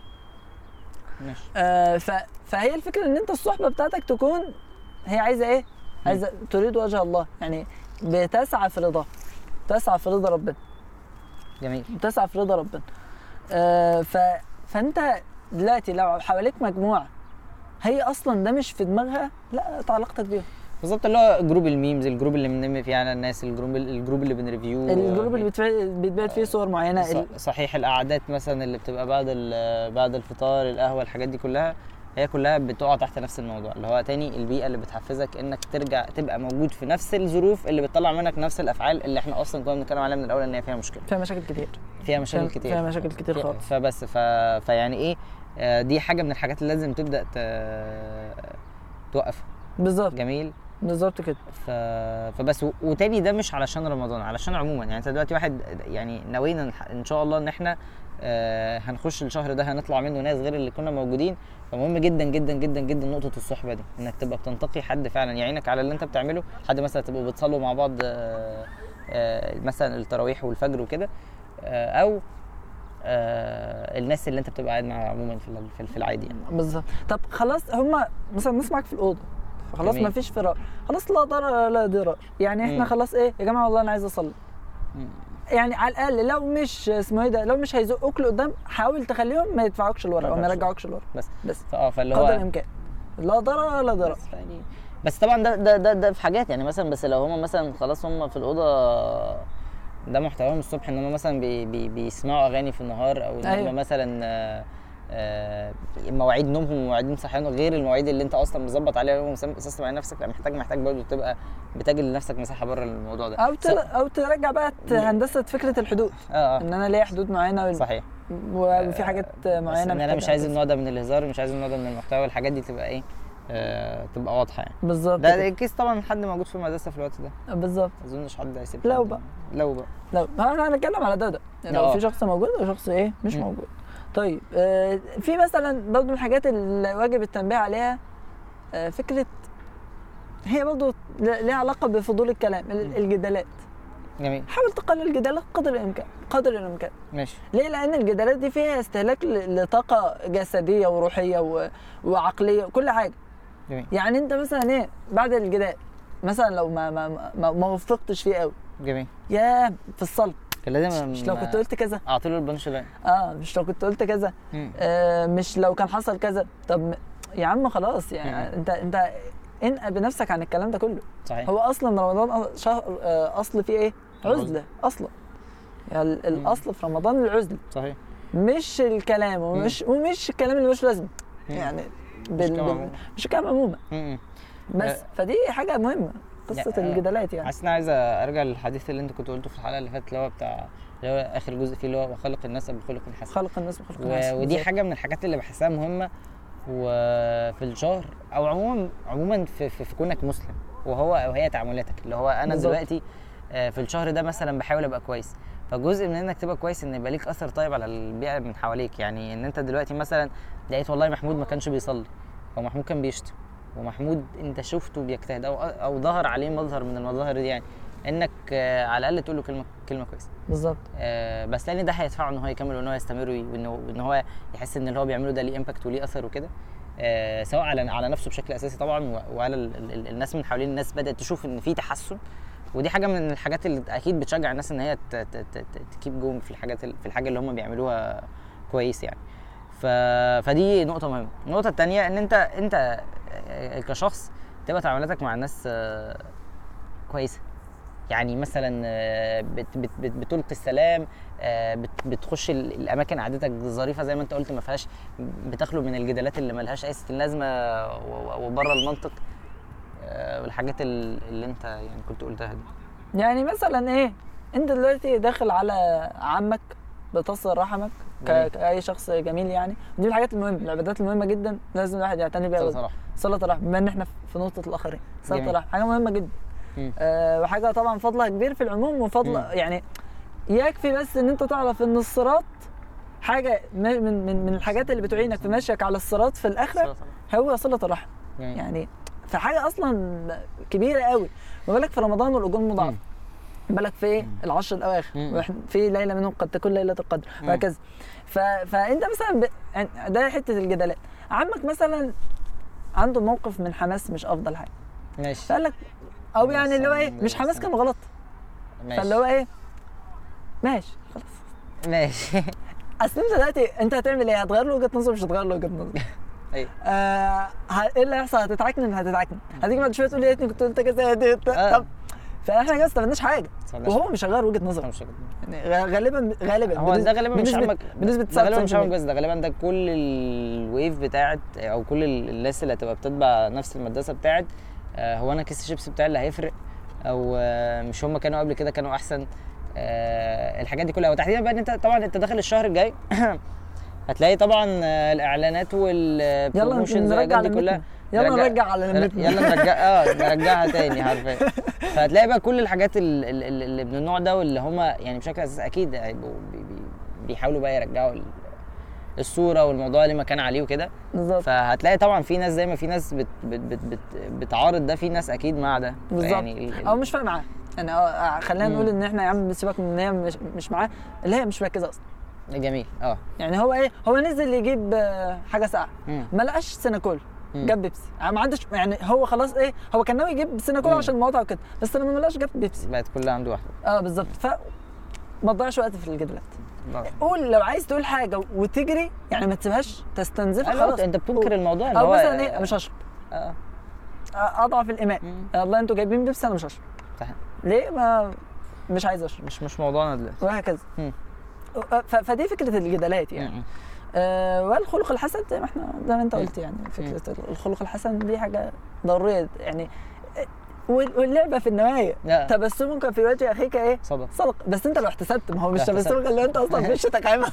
ماشي آه، ف... فهي الفكره ان انت الصحبه بتاعتك تكون هي عايزه ايه؟ عايزه تريد وجه الله يعني بتسعى في رضاه تسعى في رضا ربنا جميل بتسعى في رضا ربنا آه، ف... فانت دلوقتي لو حواليك مجموعه هي اصلا ده مش في دماغها لا علاقتك بيهم بالظبط اللي هو جروب الميمز الجروب اللي بننمي فيه على الناس الجروب الجروب اللي بنريفيو الجروب اللي بيتفع- بيتبعت فيه صور معينه ال- ص- صحيح القعدات مثلا اللي بتبقى بعد ال- بعد الفطار القهوه الحاجات دي كلها هي كلها بتقع تحت نفس الموضوع اللي هو تاني البيئه اللي بتحفزك انك ترجع تبقى موجود في نفس الظروف اللي بتطلع منك نفس الافعال اللي احنا اصلا كنا بنتكلم عليها من الاول ان هي فيها مشكله فيها مشاكل كتير فيها مشاكل فيها- كتير فيها مشاكل كتير فيها- خالص. فبس ف... فيعني ايه آه، دي حاجه من الحاجات اللي لازم تبدا ت... توقفها بالظبط جميل بالظبط كده ف... فبس و... وتاني ده مش علشان رمضان علشان عموما يعني انت دلوقتي واحد يعني ناويين نح- ان شاء الله ان احنا آه هنخش الشهر ده هنطلع منه ناس غير اللي كنا موجودين فمهم جدا جدا جدا جدا نقطه الصحبه دي انك تبقى بتنتقي حد فعلا يعينك على اللي انت بتعمله حد مثلا تبقوا بتصلوا مع بعض آه آه مثلا التراويح والفجر وكده آه او آه الناس اللي انت بتبقى قاعد معاها عموما في ال- في- في العادي يعني بالظبط طب خلاص هما مثلا الناس معاك في الاوضه خلاص جميل. ما فيش فراغ خلاص لا ضرر لا ضرار يعني احنا مم. خلاص ايه يا جماعه والله انا عايز اصلي مم. يعني على الاقل لو مش اسمه ايه ده لو مش هيزقوك لقدام حاول تخليهم ما يدفعوكش لورا او ما يدفعوكش يرجعوكش لورا بس بس فاه فاللي قدر هو الامكان لا ضرر ولا ضرر بس يعني بس طبعا ده ده ده, ده في حاجات يعني مثلا بس لو هم مثلا خلاص هم في الاوضه ده محتواهم الصبح ان هم مثلا بي بي بيسمعوا اغاني في النهار او ان أيوة. هم مثلا آه، آه، مواعيد نومهم ومواعيد صحيانهم غير المواعيد اللي انت اصلا مظبط عليها ومسيستم على نفسك لا محتاج محتاج برضه تبقى بتجد لنفسك مساحه بره الموضوع ده او س- تر... او ترجع بقى ت- هندسه فكره الحدود اه اه ان انا ليا حدود معينه وال- صحيح وفي حاجات بس معينه ان انا محتاجة مش عايز أندسة. النوع ده من الهزار مش عايز النوع ده من المحتوى والحاجات دي تبقى ايه آه تبقى واضحه يعني بالظبط ده كده. الكيس طبعا حد موجود في المدرسه في الوقت ده بالظبط ما اظنش حد هيسيب لو حد. بقى. لو بقى لو انا هنتكلم على ده ده يعني لو آه. في شخص موجود وشخص ايه مش مم. موجود طيب آه في مثلا برضو من الحاجات اللي واجب التنبيه عليها آه فكره هي برضو ل- ليها علاقه بفضول الكلام ال- مم. الجدالات جميل حاول تقلل الجدالات قدر الامكان قدر الامكان ماشي ليه لان الجدالات دي فيها استهلاك ل- لطاقه جسديه وروحيه و... وعقليه وكل حاجه جميل يعني انت مثلا ايه بعد الجدال مثلا لو ما ما ما, ما وفقتش فيه قوي جميل يا في الصلاه كان لازم مش لو كنت قلت كذا اعطي له البنش لاين اه مش لو كنت قلت كذا مم. آه مش لو كان حصل كذا طب م- يا عم خلاص يعني مم. انت انت انقى بنفسك عن الكلام ده كله صحيح هو اصلا رمضان أ- شهر آه اصل فيه ايه العزلة. عزله اصلا يعني ال- الاصل في رمضان العزله صحيح مش الكلام ومش ومش الكلام اللي مش لازم مم. يعني مش بال... كلام بال... عموما. مش كلام عموما مم. بس آه. فدي حاجه مهمه قصه يعني- الجدالات يعني حاسس ان انا عايز ارجع للحديث اللي انت كنت قلته في الحلقه اللي فاتت اللي هو بتاع اللي هو اخر جزء فيه اللي هو وخلق الناس بخلق حسن خلق الناس بخلق و... الناس ودي بالظبط. حاجه من الحاجات اللي بحسها مهمه وفي الشهر او عموما عموما في, في, في كونك مسلم وهو او هي تعاملاتك اللي هو انا بالظبط. دلوقتي آه، في الشهر ده مثلا بحاول ابقى كويس فجزء من انك تبقى كويس ان يبقى ليك اثر طيب على البيئه من حواليك يعني ان انت دلوقتي مثلا لقيت والله محمود ما كانش بيصلي او محمود كان بيشتم ومحمود انت شفته بيجتهد او او ظهر عليه مظهر من المظاهر دي يعني انك آه، على الاقل تقول له كلمه كلمه كويسه بالظبط آه، بس لان ده هيدفعه ان هو يكمل وان هو يستمر وي- وان هو وان هو يحس ان اللي هو بيعمله ده ليه امباكت وليه اثر وكده آه، سواء على على نفسه بشكل اساسي طبعا و- وعلى ال- ال- الناس من حوالين الناس بدات تشوف ان في تحسن ودي حاجه من الحاجات اللي اكيد بتشجع الناس ان هي تكيب جوينج في الحاجات ال- في الحاجه اللي هم بيعملوها كويس يعني ف... فدي نقطه مهمه النقطه الثانيه ان انت انت آه، كشخص تبقى تعاملاتك مع الناس آه، كويسه يعني مثلا آه، بت بت بت بتلقي السلام آه، بت بتخش ال- الاماكن قعدتك ظريفه زي ما انت قلت ما فيهاش بتخلو من الجدالات اللي ملهاش اي ستين لازمه و- و- وبره المنطق آه، والحاجات ال- اللي انت يعني كنت قلتها دي يعني مثلا ايه انت دلوقتي داخل على عمك بتصل رحمك ك- جميل. كاي شخص جميل يعني دي من الحاجات المهمه العبادات المهمه جدا لازم الواحد يعتني بيها صلى جدا. صراحه صلاه الرحم بما ان احنا في نقطه الاخرين صلاه جميل. الرحم حاجه مهمه جدا مم. أه وحاجه طبعا فضلها كبير في العموم وفضل مم. يعني يكفي بس ان انت تعرف ان الصراط حاجه م- من من من الحاجات اللي بتعينك في مشيك على الصراط في الاخره صلى صراحة. هو صله الرحم جميل. يعني فحاجه اصلا كبيره قوي ما بالك في رمضان والاجور مضاعفه مم. ما بالك في ايه العشر الاواخر مم. واحنا في ليله منهم قد تكون ليله القدر مم. وهكذا ف... فانت مثلا ب... يعني ده حته الجدالات عمك مثلا عنده موقف من حماس مش افضل حاجه ماشي فقال لك او يعني اللي هو ايه مثلاً- مش حماس كان غلط فاللي هو ماشي ايه ماشي خلاص ماشي اصل انت دلوقتي انت هتعمل ايه؟ هتغير له وجهه نظر مش هتغير له وجهه نظر ايوه آه ه- ايه اللي هيحصل؟ هتتعكنن هتتعكنن هتيجي بعد شويه تقول يا ريتني كنت قلت كذا يا ريت- آه. طب فاحنا ما استفدناش حاجه استفدناش وهو مش هيغير وجهه نظره مش هكذب. يعني غ- غالبا غالبا هو ده غالبا مش بنسبة- عمك بنسبه ده غالبا مش عمك 99% بس ده غالبا ده كل الويف بتاعت او كل ال- الناس اللي هتبقى بتتبع نفس المدرسه بتاعت آه، هو انا كيس الشيبس بتاعي اللي هيفرق او آه، مش هم كانوا قبل كده كانوا احسن آه، الحاجات دي كلها وتحديدا بقى ان انت طبعا انت داخل الشهر الجاي هتلاقي طبعا آه، الاعلانات يلا والبروموشنز نرجع والحاجات دي كلها لمتنا يلا نرجع- نرجع على لمتنا يلا نرجع اه نرجعها تاني حرفيا فهتلاقي بقى كل الحاجات ال- ال- ال- اللي من النوع ده واللي هم يعني بشكل اساسي اكيد هيبقوا بي- بي- بيحاولوا بقى يرجعوا ال- الصوره والموضوع اللي ما كان عليه وكده بالظبط فهتلاقي طبعا في ناس زي ما في ناس بت بت بت بت بتعارض ده في ناس اكيد مع ده بالظبط يعني ال- ال- او مش فارق معاه يعني اه خلينا مم. نقول ان احنا يا عم سيبك من ان هي مش, مش معاه اللي هي مش مركزه اصلا جميل اه يعني هو ايه هو نزل يجيب آه، حاجه ساقعه مم. ما لقاش سيناكول مم. جاب بيبسي يعني ما عندش يعني هو خلاص ايه هو كان ناوي يجيب سيناكول مم. عشان المقاطعه وكده بس لما ما لقاش جاب بيبسي بقت كلها عنده واحده اه بالظبط ف ما تضيعش وقت في الجدالات آه. قول لو عايز تقول حاجه وتجري يعني ما تسيبهاش تستنزفها لا، خلاص انت بتنكر قول. الموضوع اللي او هو مثلا ايه مش هشرب اه آه، اضعف الايمان مم. والله انتوا جايبين بيبسي انا مش هشرب صح ليه ما مش عايز اشرب مش مش موضوعنا دلوقتي وهكذا مم. ف- فدي فكره الجدالات يعني مم. آه والخلق الحسن زي ما احنا زي ما انت مم. قلت يعني فكره الخلق الحسن دي حاجه ضروريه يعني آه، وال- واللعبه في النوايا لا. تبسمك في وجه اخيك ايه صدق صدق بس انت لو احتسبت ما هو مش لو احتسبت. تبسمك اللي انت اصلا في وشتك عايمه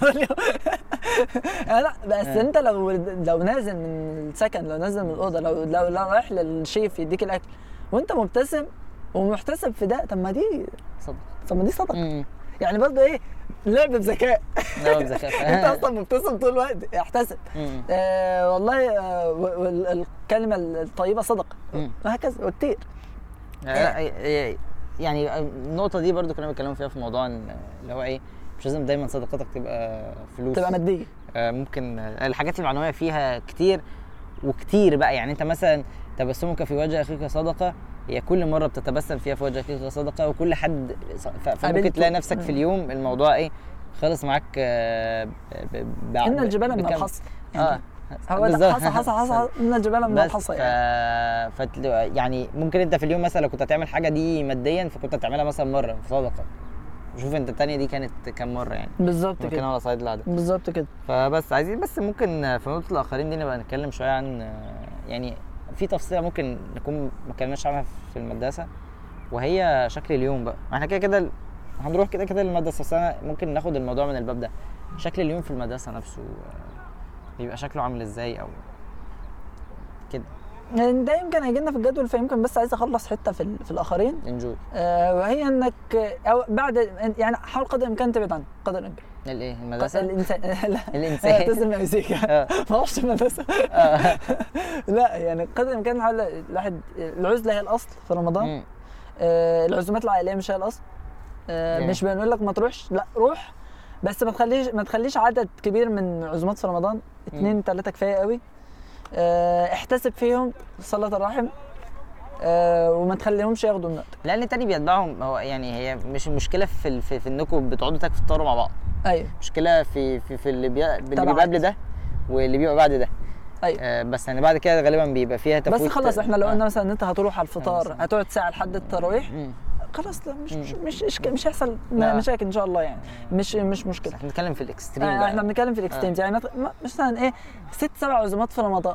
يعني لا بس آه. انت لو لو نازل من السكن لو نازل من الاوضه لو لو, لو رايح للشيف يديك الاكل وانت مبتسم ومحتسب في ده طب ما دي صدق طب ما دي صدق مم. يعني برضه ايه لعب بذكاء لا بذكاء انت اصلا مبتسم طول الوقت احتسب مم. آه والله آه والكلمه الطيبه صدقه مم. وهكذا وكتير لا، يعني النقطة دي برضو كنا بنتكلم فيها في موضوع ان اللي هو ايه مش لازم دايما صداقتك تبقى فلوس تبقى ماديه آه، ممكن آه، الحاجات المعنوية فيها كتير وكتير بقى يعني انت مثلا تبسمك في وجه اخيك صدقة هي كل مره بتتبسم فيها في وجهك لك صدقه وكل حد ف- ف- فممكن قابلته. تلاقي نفسك في مم. اليوم الموضوع ايه خلص معاك آه، ب- ب- ب- ان الجبال من بكم- الحصى اه يعني هو ده بالظبط. حصى حصى حصى ان الجبال من بس الحصى ف... يعني فت... يعني ممكن انت في اليوم مثلا لو كنت هتعمل حاجه دي ماديا فكنت هتعملها مثلا مره في صدقه شوف انت التانية دي كانت كام مره يعني بالظبط مكان كده ولا صعيد العدد بالظبط كده فبس عايزين بس ممكن في نقطه الاخرين دي نبقى نتكلم شويه عن يعني في تفصيله ممكن نكون ما اتكلمناش عنها في المدرسه وهي شكل اليوم بقى ما احنا كده كده ال- هنروح كده كده للمدرسه بس انا ممكن ناخد الموضوع من الباب ده شكل اليوم في المدرسه نفسه آه، بيبقى شكله عامل ازاي او كده يعني ده يمكن هيجي لنا في الجدول فيمكن بس عايز اخلص حته في, ال- في الاخرين انجوي آه وهي انك او بعد يعني حاول قدر الامكان تبعد عنه قدر الامكان الايه المدرسه الانسان لا الانسان تسمع مزيكا آه. ما اعرفش المدرسه آه. لا يعني قدر الامكان حاول الواحد العزله هي الاصل في رمضان مم. آه العزومات العائليه مش هي الاصل آه جميل. مش بنقول لك ما تروحش لا روح بس ما تخليش ما تخليش عدد كبير من عزومات في رمضان اثنين ثلاثه كفايه قوي آه احتسب فيهم صلاه الرحم آه وما تخليهمش ياخدوا من وقتك لان التاني بيتبعهم هو يعني هي مش المشكله في ال- في, في انكم بتقعدوا تفطروا مع بعض ايوه مشكله في في, في اللي بي... اللي تبعك. بيبقى قبل ده واللي بيبقى بعد ده ايوه آه بس يعني بعد كده غالبا بيبقى فيها بس تفويت خلاص احنا لو آه. قلنا مثلا ان انت هتروح على الفطار مثلاً. هتقعد ساعه لحد التراويح مم. خلاص لا مش مش مم. مش مش, مش هيحصل لا. مشاكل ان شاء الله يعني مش مش بس مشكله احنا بنتكلم في الاكستريم آه بقى احنا بنتكلم في الاكستريمز يعني مث- م- مثلا ايه ست سبع عزومات في رمضان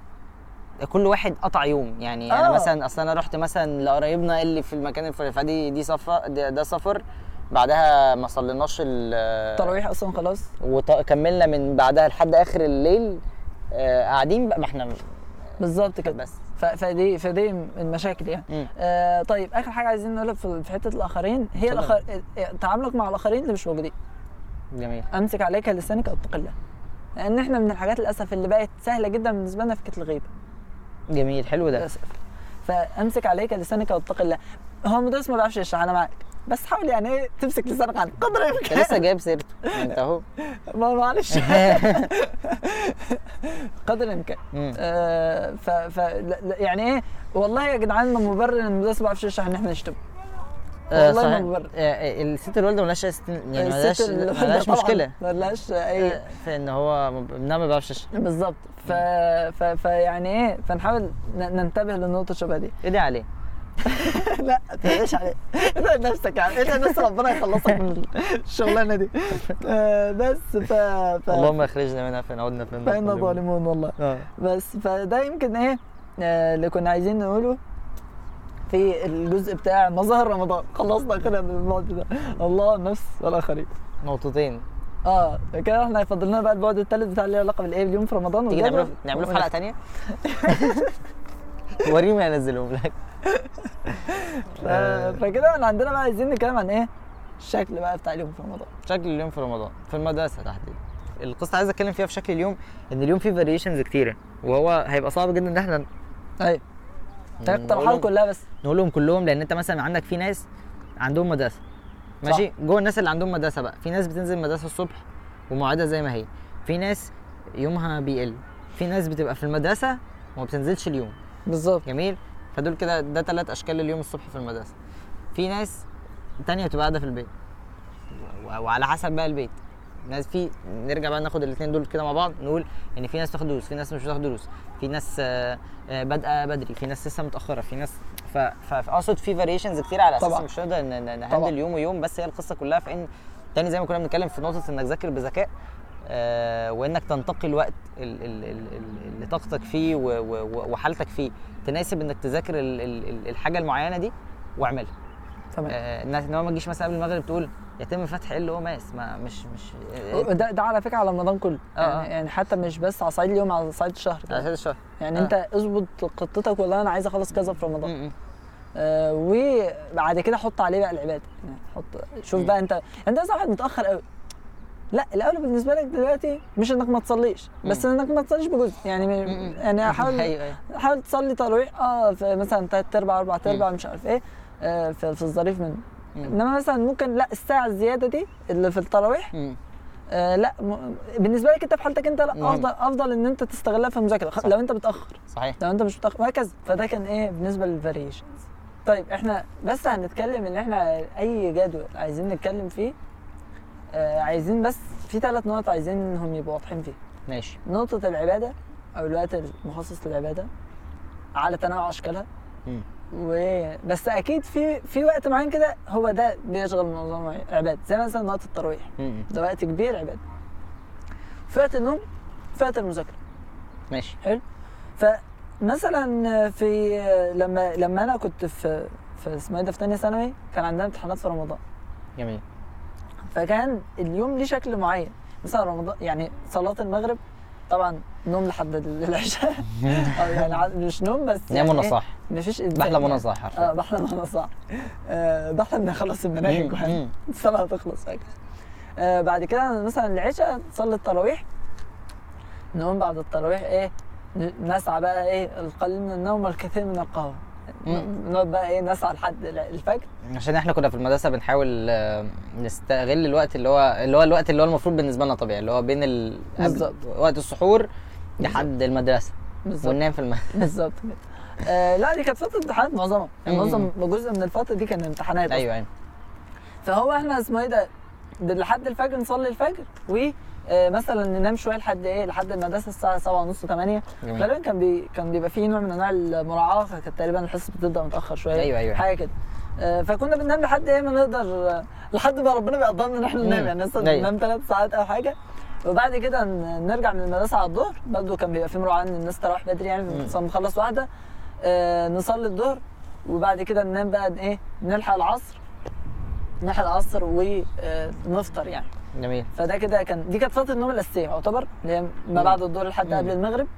كل واحد قطع يوم يعني انا آه. مثلا اصل انا رحت مثلا لقرايبنا اللي في المكان الفلاني فدي دي سفر ده, ده سفر بعدها ما صليناش ال- التراويح اصلا خلاص وكملنا من بعدها لحد اخر الليل آه، قاعدين بقى ما احنا بالظبط كده بس ف- فدي فدي المشاكل يعني مم. آه طيب اخر حاجه عايزين نقولها في في حته الاخرين هي اتفضل. الأخر... آه، تعاملك مع الاخرين اللي مش موجودين جميل امسك عليك لسانك واتق الله لان احنا من الحاجات للاسف اللي بقت سهله جدا بالنسبه لنا فكره الغيبه جميل حلو ده للاسف فامسك عليك لسانك واتق الله هو المدرس ما بيعرفش يشرح انا معاك بس حاول يعني ايه تمسك لسانك عن قدر انت الامكان لسه جايب سيرته انت اهو ما معلش قدر الامكان مم. آه ف, ف لا- لا- يعني ايه والله يا جدعان ما مبرر ان المدرس ما بيعرفش يشرح ان احنا نشتم آه، والله ما صحيح. مبرر. آه، آه، الست الوالده ملهاش است- يعني ملهاش الست اللي- ملهاش طبعاً مشكله ملهاش اي آه، في ان هو مب- ابنها ما بيعرفش يشرح بالظبط ف... ف... فيعني ايه فنحاول ن- ننتبه للنقطه شبه دي ايه عليه لا تعيش عليه ادعي نفسك يعني ادعي نفس ربنا يخلصك من الشغلانه دي آه بس ف, ف... اللهم اخرجنا منها فان عدنا فإنا فإنا ظالمون والله اه بس فده يمكن ايه آه، اللي كنا عايزين نقوله في الجزء بتاع مظاهر رمضان خلصنا كده من البعد ده الله النفس والاخرين نقطتين اه كده احنا يفضل لنا بقى البعد الثالث بتاع اللي له علاقه بالايه اليوم في رمضان تيجي والجدول. نعمله نعمله في حلقه تانية وريهم ينزلهم لك ف... فكده احنا عندنا بقى عايزين نتكلم عن ايه الشكل بقى بتاع اليوم في رمضان شكل اليوم في رمضان في المدرسه تحديدا القصه عايز اتكلم فيها في شكل اليوم ان اليوم فيه فاريشنز كتيره وهو هيبقى صعب جدا ان احنا ايوه نقول اقتراحات لهم- كلها بس نقول لهم كلهم لان انت مثلا عندك في ناس عندهم مدرسه ماشي جوه الناس اللي عندهم مدرسه بقى في ناس بتنزل مدرسه الصبح ومواعيدها زي ما هي في ناس يومها بيقل في ناس بتبقى في المدرسه وما بتنزلش اليوم بالظبط جميل فدول كده ده ثلاث اشكال اليوم الصبح في المدرسه في ناس تانية بتبقى قاعده في البيت و- وعلى حسب بقى البيت ناس في نرجع بقى ناخد الاثنين دول كده مع بعض نقول ان في ناس بتاخد دروس في ناس مش بتاخد دروس في ناس آه، آه، بادئه بدري في ناس لسه متاخره في ناس ف- ف- فاقصد في فاريشنز كتير على اساس طبعا. مش هنقدر ن- ن- طبعا. نهندل يوم ويوم بس هي القصه كلها في ان تاني زي ما كنا بنتكلم في نقطه انك تذاكر بذكاء آه، وانك تنتقي الوقت ال- ال- ال- ال- اللي طاقتك فيه و- و- و- وحالتك فيه تناسب انك تذاكر ال- ال- ال- الحاجه المعينه دي واعملها تمام آه، الناس ان هو ما تجيش مثلا قبل المغرب تقول يتم فتح ال او ماس ما مش مش آه، ده ده على فكره على رمضان كله آه، آه. يعني, يعني حتى مش بس على صعيد اليوم على صعيد الشهر على كمان. اساس الشهر يعني آه. انت اظبط خطتك والله انا عايز اخلص كذا في رمضان م- م. آه وبعد كده حط عليه بقى العباده يعني حط شوف مم. بقى انت انت مثلا واحد متاخر قوي لا الاولى بالنسبه لك دلوقتي مش انك ما تصليش بس انك ما تصليش بجزء يعني م- مم. يعني حاول ايوه ايوه حاول تصلي تراويح اه في مثلا ثلاث ارباع اربع ارباع مش عارف ايه آه في, في الظريف منه مم. انما مثلا ممكن لا الساعه الزياده دي اللي في التراويح م. آه لا م... بالنسبه لك انت في حالتك انت لا مهم. افضل افضل ان انت تستغلها في المذاكره خ- صح. لو انت بتاخر صحيح لو انت مش متاخر وهكذا فده كان ايه بالنسبه للفاريشنز طيب احنا بس هنتكلم ان احنا اي جدول عايزين نتكلم فيه آه عايزين بس في ثلاث نقط عايزينهم يبقوا واضحين فيه ماشي نقطة العبادة أو الوقت المخصص للعبادة على تنوع أشكالها مم. و... بس أكيد في في وقت معين كده هو ده بيشغل معظم العبادة زي مثلا وقت التراويح مم. ده وقت كبير عبادة في وقت النوم في وقت المذاكرة ماشي حلو فمثلا في لما لما أنا كنت في في اسمه إيه ده في تانية ثانوي كان عندنا امتحانات في رمضان جميل فكان اليوم ليه شكل معين مثلا رمضان يعني صلاة المغرب طبعا نوم لحد العشاء أو يعني ع- مش نوم بس نام وانا إيه، صح مفيش إنسان بحلم وانا يعني. صح اه حرفيا بحلم وانا صح آه بحلم اني اخلص المناهج مم، وهن- مم. الصلاة هتخلص فجأة آه بعد كده مثلا العشاء نصلي التراويح نقوم بعد التراويح ايه ن- نسعى بقى ايه القليل من النوم والكثير من القهوة مم. نقعد بقى ايه نسعى لحد الفجر عشان احنا كنا في المدرسه بنحاول آه، نستغل الوقت اللي هو اللي هو الوقت اللي هو المفروض بالنسبه لنا طبيعي اللي هو بين ال... قبل- بالظبط. وقت السحور لحد المدرسه بالظبط وننام في المدرسه بالظبط كده آه لا دي كانت فتره امتحانات معظمها يعني مم. معظم جزء من الفتره دي كان امتحانات أصلاً. ايوه ايوه فهو احنا اسمه ايه ده ب- لحد الفجر نصلي الفجر و آه، مثلا ننام شويه لحد ايه لحد المدرسه الساعه 7 ونص 8 جميل. غالبا كان بي كان بيبقى فيه نوع من انواع المراعاه فكانت تقريبا الحصه بتبدا متاخر شويه أيوة، أيوة. حاجه كده آه، فكنا بننام لحد ايه ما نقدر آه، لحد ما ربنا بيقدرنا ان احنا ننام مم. يعني مثلا أيوة. ننام ثلاث ساعات او حاجه وبعد كده ن- نرجع من المدرسه على الظهر برضه كان بيبقى في مراعاه ان الناس تروح بدري يعني مم. مثلا نخلص واحده آه، نصلي الظهر وبعد كده ننام بقى ايه نلحق العصر نلحق العصر ونفطر يعني جميل فده كده كان دي كانت فتره النوم الاساسيه يعتبر اللي هي ما بعد الظهر لحد مم. قبل المغرب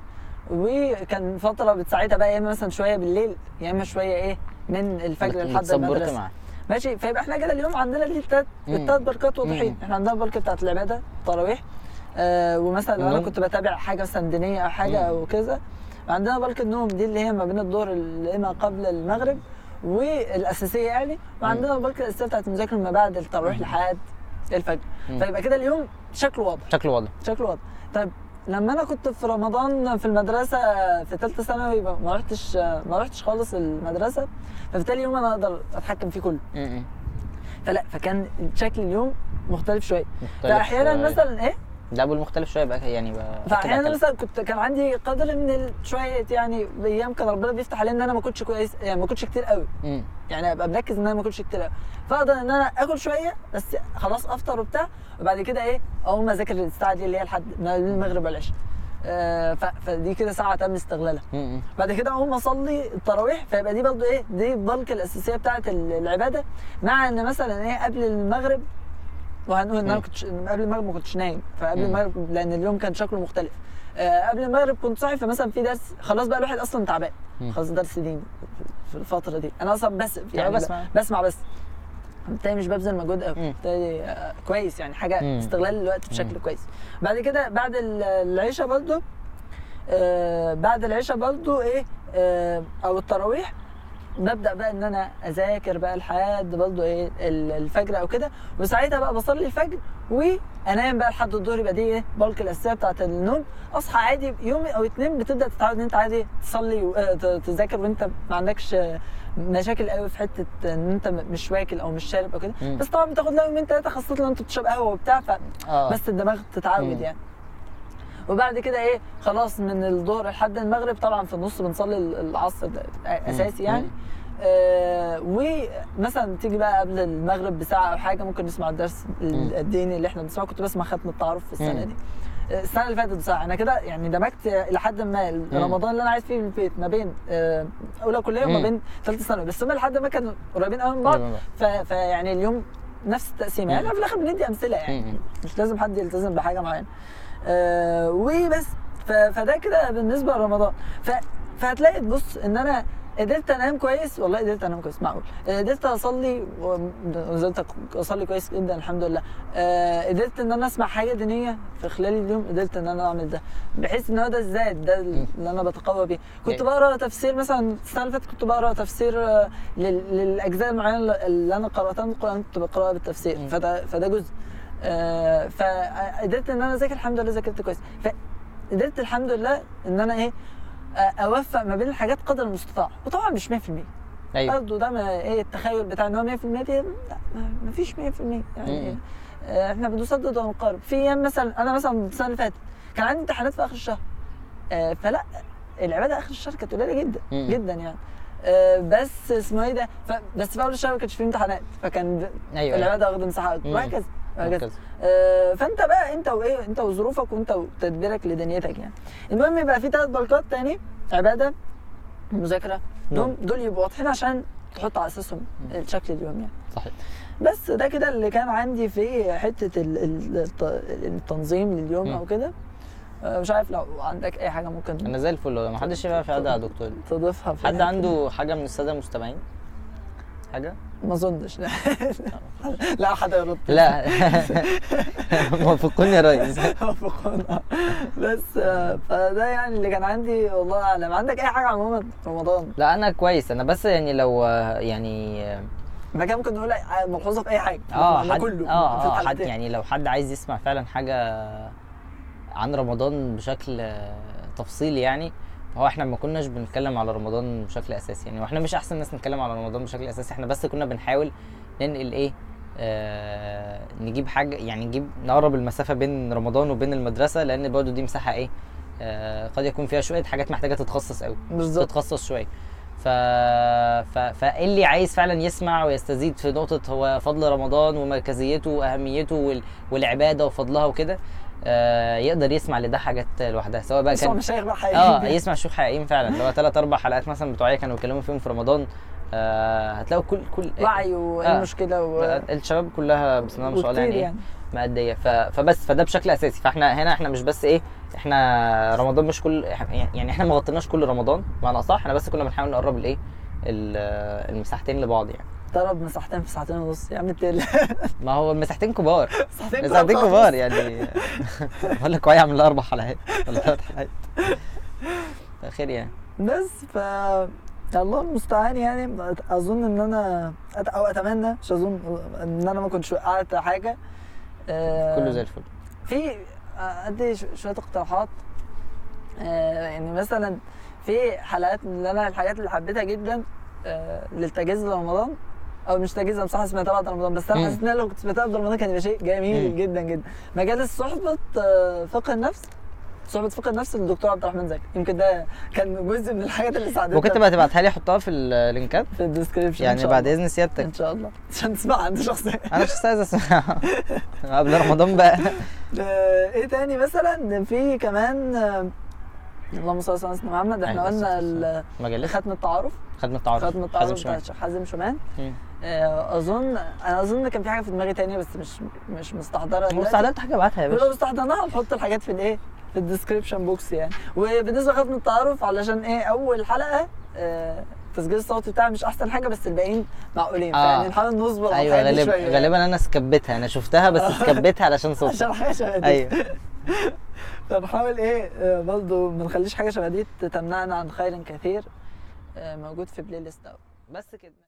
وكان فتره بتساعدها بقى يا اما مثلا شويه بالليل يا اما شويه ايه من الفجر لحد بتصبرك المدرسه معاه ماشي فيبقى احنا كده اليوم عندنا ليه التلات مم. التلات بركات واضحين مم. احنا عندنا البركه بتاعت العباده التراويح آه ومثلا لو انا النوم. كنت بتابع حاجه مثلا دينيه او حاجه مم. او كذا عندنا بركه النوم دي اللي هي ما بين الظهر اللي ما قبل المغرب والاساسيه يعني وعندنا البركه الاساسيه بتاعت المذاكره ما بعد التراويح مم. لحد الفجر مم. فيبقى كده اليوم شكله واضح شكله واضح شكله واضح طيب لما انا كنت في رمضان في المدرسه في ثالثه ثانوي ما رحتش ما رحتش خالص المدرسه فبالتالي يوم انا اقدر اتحكم فيه كله م-م. فلا فكان شكل اليوم مختلف شويه مختلف فاحيانا شوية. مثلا ايه ده ابو المختلف شويه بقى يعني بقى فاحيانا كده مثلا كنت كان عندي قدر من ال- شويه يعني ايام كان ربنا بيفتح علينا ان انا ما كنتش كويس يعني ما كنتش كتير قوي م. يعني ابقى مركز ان انا ما كنتش كتير قوي فاقدر ان انا اكل شويه بس خلاص افطر وبتاع وبعد كده ايه اقوم اذاكر الساعه دي اللي هي لحد ما بين المغرب والعشاء آه ف- فدي كده ساعه تم استغلالها م-م. بعد كده اقوم اصلي التراويح فيبقى دي برضو ايه دي البلك الاساسيه بتاعه ال- العباده مع ان مثلا ايه قبل المغرب وهنقول ان انا مم. كنتش قبل المغرب ما كنتش نايم فقبل مم. المغرب لان اليوم كان شكله مختلف آه قبل المغرب كنت صاحي فمثلا في درس خلاص بقى الواحد اصلا تعبان مم. خلاص درس دين في الفتره دي انا اصلا بس يعني بسمع. بسمع بس بالتالي مش ببذل مجهود قوي مم. بالتالي آه، كويس يعني حاجه مم. استغلال الوقت بشكل مم. كويس بعد كده بعد ال- العشاء برضو آه بعد العشاء برضو ايه آه او التراويح ببدا بقى ان انا اذاكر بقى لحد برضو ايه ال- الفجر او كده وساعتها بقى بصلي الفجر وانام بقى لحد الظهر يبقى دي ايه بلك الاساسيه بتاعت النوم اصحى عادي يوم او اتنين بتبدا تتعود ان انت عادي تصلي و- آه، ت- تذاكر وانت ما عندكش آه، مشاكل قوي في حته ان انت م- مش واكل او مش شارب او كده مم. بس طبعا بتاخد لها يومين ثلاثه خاصه لو انت بتشرب قهوه وبتاع ف اه بس الدماغ تتعود مم. يعني وبعد كده ايه خلاص من الظهر لحد المغرب طبعا في النص بنصلي العصر ده اساسي يعني مم. آه ومثلا تيجي بقى قبل المغرب بساعه او حاجه ممكن نسمع الدرس ال- الديني اللي احنا بنسمعه كنت بسمع ختم التعارف في السنه مم. دي آه، السنه اللي فاتت بصراحه انا كده يعني دمجت الى حد ما رمضان اللي انا عايز فيه في البيت ما بين آه، اولى كليه وما مم. بين ثالثه ثانوي بس هم لحد ما كانوا قريبين قوي من بعض قريبين من ف- فيعني اليوم نفس التقسيمه يعني مم. في الاخر بندي امثله يعني مم. مش لازم حد يلتزم بحاجه معينه آه وبس ف- فده كده بالنسبه لرمضان ف فهتلاقي تبص ان انا قدرت انام كويس والله قدرت انام كويس معقول آه، قدرت اصلي ونزلت اصلي كويس جدا الحمد لله آه، قدرت ان انا اسمع حاجه دينيه في خلال اليوم قدرت ان انا اعمل ده بحيث ان هو ده الزاد ده اللي انا بتقوى بيه كنت يعني- بقرا تفسير مثلا السنه اللي فاتت كنت بقرا تفسير آه، لل- للاجزاء المعينه اللي انا قراتها من القران كنت بقراها بالتفسير مم. فده فده جزء آه فقدرت ان انا اذاكر الحمد لله ذاكرت كويس فقدرت الحمد لله ان انا ايه آه، اوفق ما بين الحاجات قدر المستطاع وطبعا مش 100% ايوه برضه ده ما ايه التخيل بتاع ان هو 100% دي لا ما- ما فيش 100% يعني مم. آه، احنا بنسدد ونقارب في ايام مثلا انا مثلا السنه اللي فاتت كان عندي امتحانات في اخر الشهر آه، فلا العباده اخر الشهر كانت قليله جدا مم. جدا يعني آه، بس اسمه ايه ده ف- بس في اول الشهر ما كانش فيه امتحانات فكان ب- ايوه العباده واخده مساحه أكبر، مم. وهكذا وهكذا هكذا. آه، فانت بقى انت وايه انت وظروفك وانت وتدبيرك لدنيتك يعني المهم يبقى في ثلاث بلقات تاني عباده مذاكره دول نوم. دول يبقوا واضحين عشان تحط على اساسهم الشكل اليوم يعني صحيح بس ده كده اللي كان عندي في حته ال- ال- الت- التنظيم لليوم مم. او كده آه، مش عارف لو عندك اي حاجه ممكن انا زي الفل والله ما حدش يبقى في عاده يا دكتور تضيفها في حد الحتة عنده حاجه من الساده المستمعين حاجه دي؟ ما اظنش لا لا حد يرد لا موافقون يا ريس وافقونا. بس آه، فده يعني اللي كان عندي والله اعلم عندك اي حاجه عموما في رمضان لا انا كويس انا بس يعني لو يعني احنا كان ممكن نقول أي- ملحوظه في اي حاجه اه ولا حد كله في اه اه حد الحالتين. يعني لو حد عايز يسمع فعلا حاجه عن رمضان بشكل آه، تفصيلي يعني هو احنا ما كناش بنتكلم على رمضان بشكل اساسي يعني واحنا مش احسن ناس نتكلم على رمضان بشكل اساسي احنا بس كنا بنحاول ننقل ايه آه نجيب حاجه يعني نجيب نقرب المسافه بين رمضان وبين المدرسه لان برضه دي مساحه ايه آه قد يكون فيها شويه حاجات محتاجه تتخصص قوي بالظبط تتخصص شويه ف... ف... فاللي عايز فعلا يسمع ويستزيد في نقطة هو فضل رمضان ومركزيته وأهميته وال... والعبادة وفضلها وكده آه يقدر يسمع لده حاجات لوحدها سواء بقى بس هو كان مشايخ بقى اه حقيقي يسمع شيوخ حقيقيين فعلا اللي هو ثلاث اربع حلقات مثلا بتوعيه كانوا بيتكلموا فيهم في رمضان آه هتلاقوا كل كل وعي وايه آه. المشكله و... الشباب كلها بسم الله ما شاء الله وكتير يعني, يعني مأدية ف... فبس فده بشكل اساسي فاحنا هنا احنا مش بس ايه احنا رمضان مش كل يعني احنا ما غطيناش كل رمضان بمعنى اصح احنا بس كنا بنحاول نقرب الايه ال- المساحتين لبعض يعني ضرب مساحتين في ساعتين ونص يا عم التل ما هو المساحتين كبار مساحتين مساحتين خالص. كبار يعني بقول لك وعي عامل اربع حلقات ولا ثلاث حلقات خير يعني بس ف الله المستعان يعني اظن ان انا أت- او اتمنى مش اظن ان انا ما كنتش وقعت حاجه آه، كله زي الفل في ادي ش- شويه اقتراحات آه، يعني مثلا في حلقات اللي انا الحاجات اللي حبيتها جدا آه، للتجهيز لرمضان او مش تجهيز انا بصراحه سمعتها بعد رمضان بس انا مم. حسيت ان أنا لو كنت سمعتها قبل رمضان كان يبقى شيء جميل مم. جدا جدا مجالس صحبه آه، فقه النفس صحبه فقه النفس للدكتور عبد الرحمن زكي يمكن ده كان جزء من الحاجات اللي ساعدتنا ممكن تبقى تبعتها لي احطها في اللينكات في الديسكربشن يعني بعد اذن سيادتك ان شاء الله عشان تسمعها انت شخصيا انا مش عايز اسمعها قبل رمضان بقى آه، ايه تاني مثلا في كمان آه، اللهم صل على سيدنا محمد احنا عليه الصلاة قلنا ال- مجالس ختم التعارف خدمة التعارف ختم التعارف حازم بتاع شمال الشيخ حازم شومان مم. آه، اظن انا اظن كان في حاجه في دماغي تانية بس مش مش مستحضره دلوقتي. مستعدات حاجه ابعتها يا لو باشا استحضرناها نحط الحاجات في الايه في الديسكربشن بوكس يعني وبالنسبه لختم التعارف علشان ايه اول حلقه آه، التسجيل الصوتي بتاعي مش احسن حاجه بس الباقيين معقولين آه. فيعني نحاول نصبر على ايوه الحاجات دي غالبا شوية. غالبا انا سكبتها انا شفتها بس سكبتها علشان صوتها عشان حاجه شبه دي ايوه فنحاول ايه آه، برضه ما نخليش حاجه شبه دي تمنعنا عن خير كثير آه، موجود في بلاي ليست أو. بس كده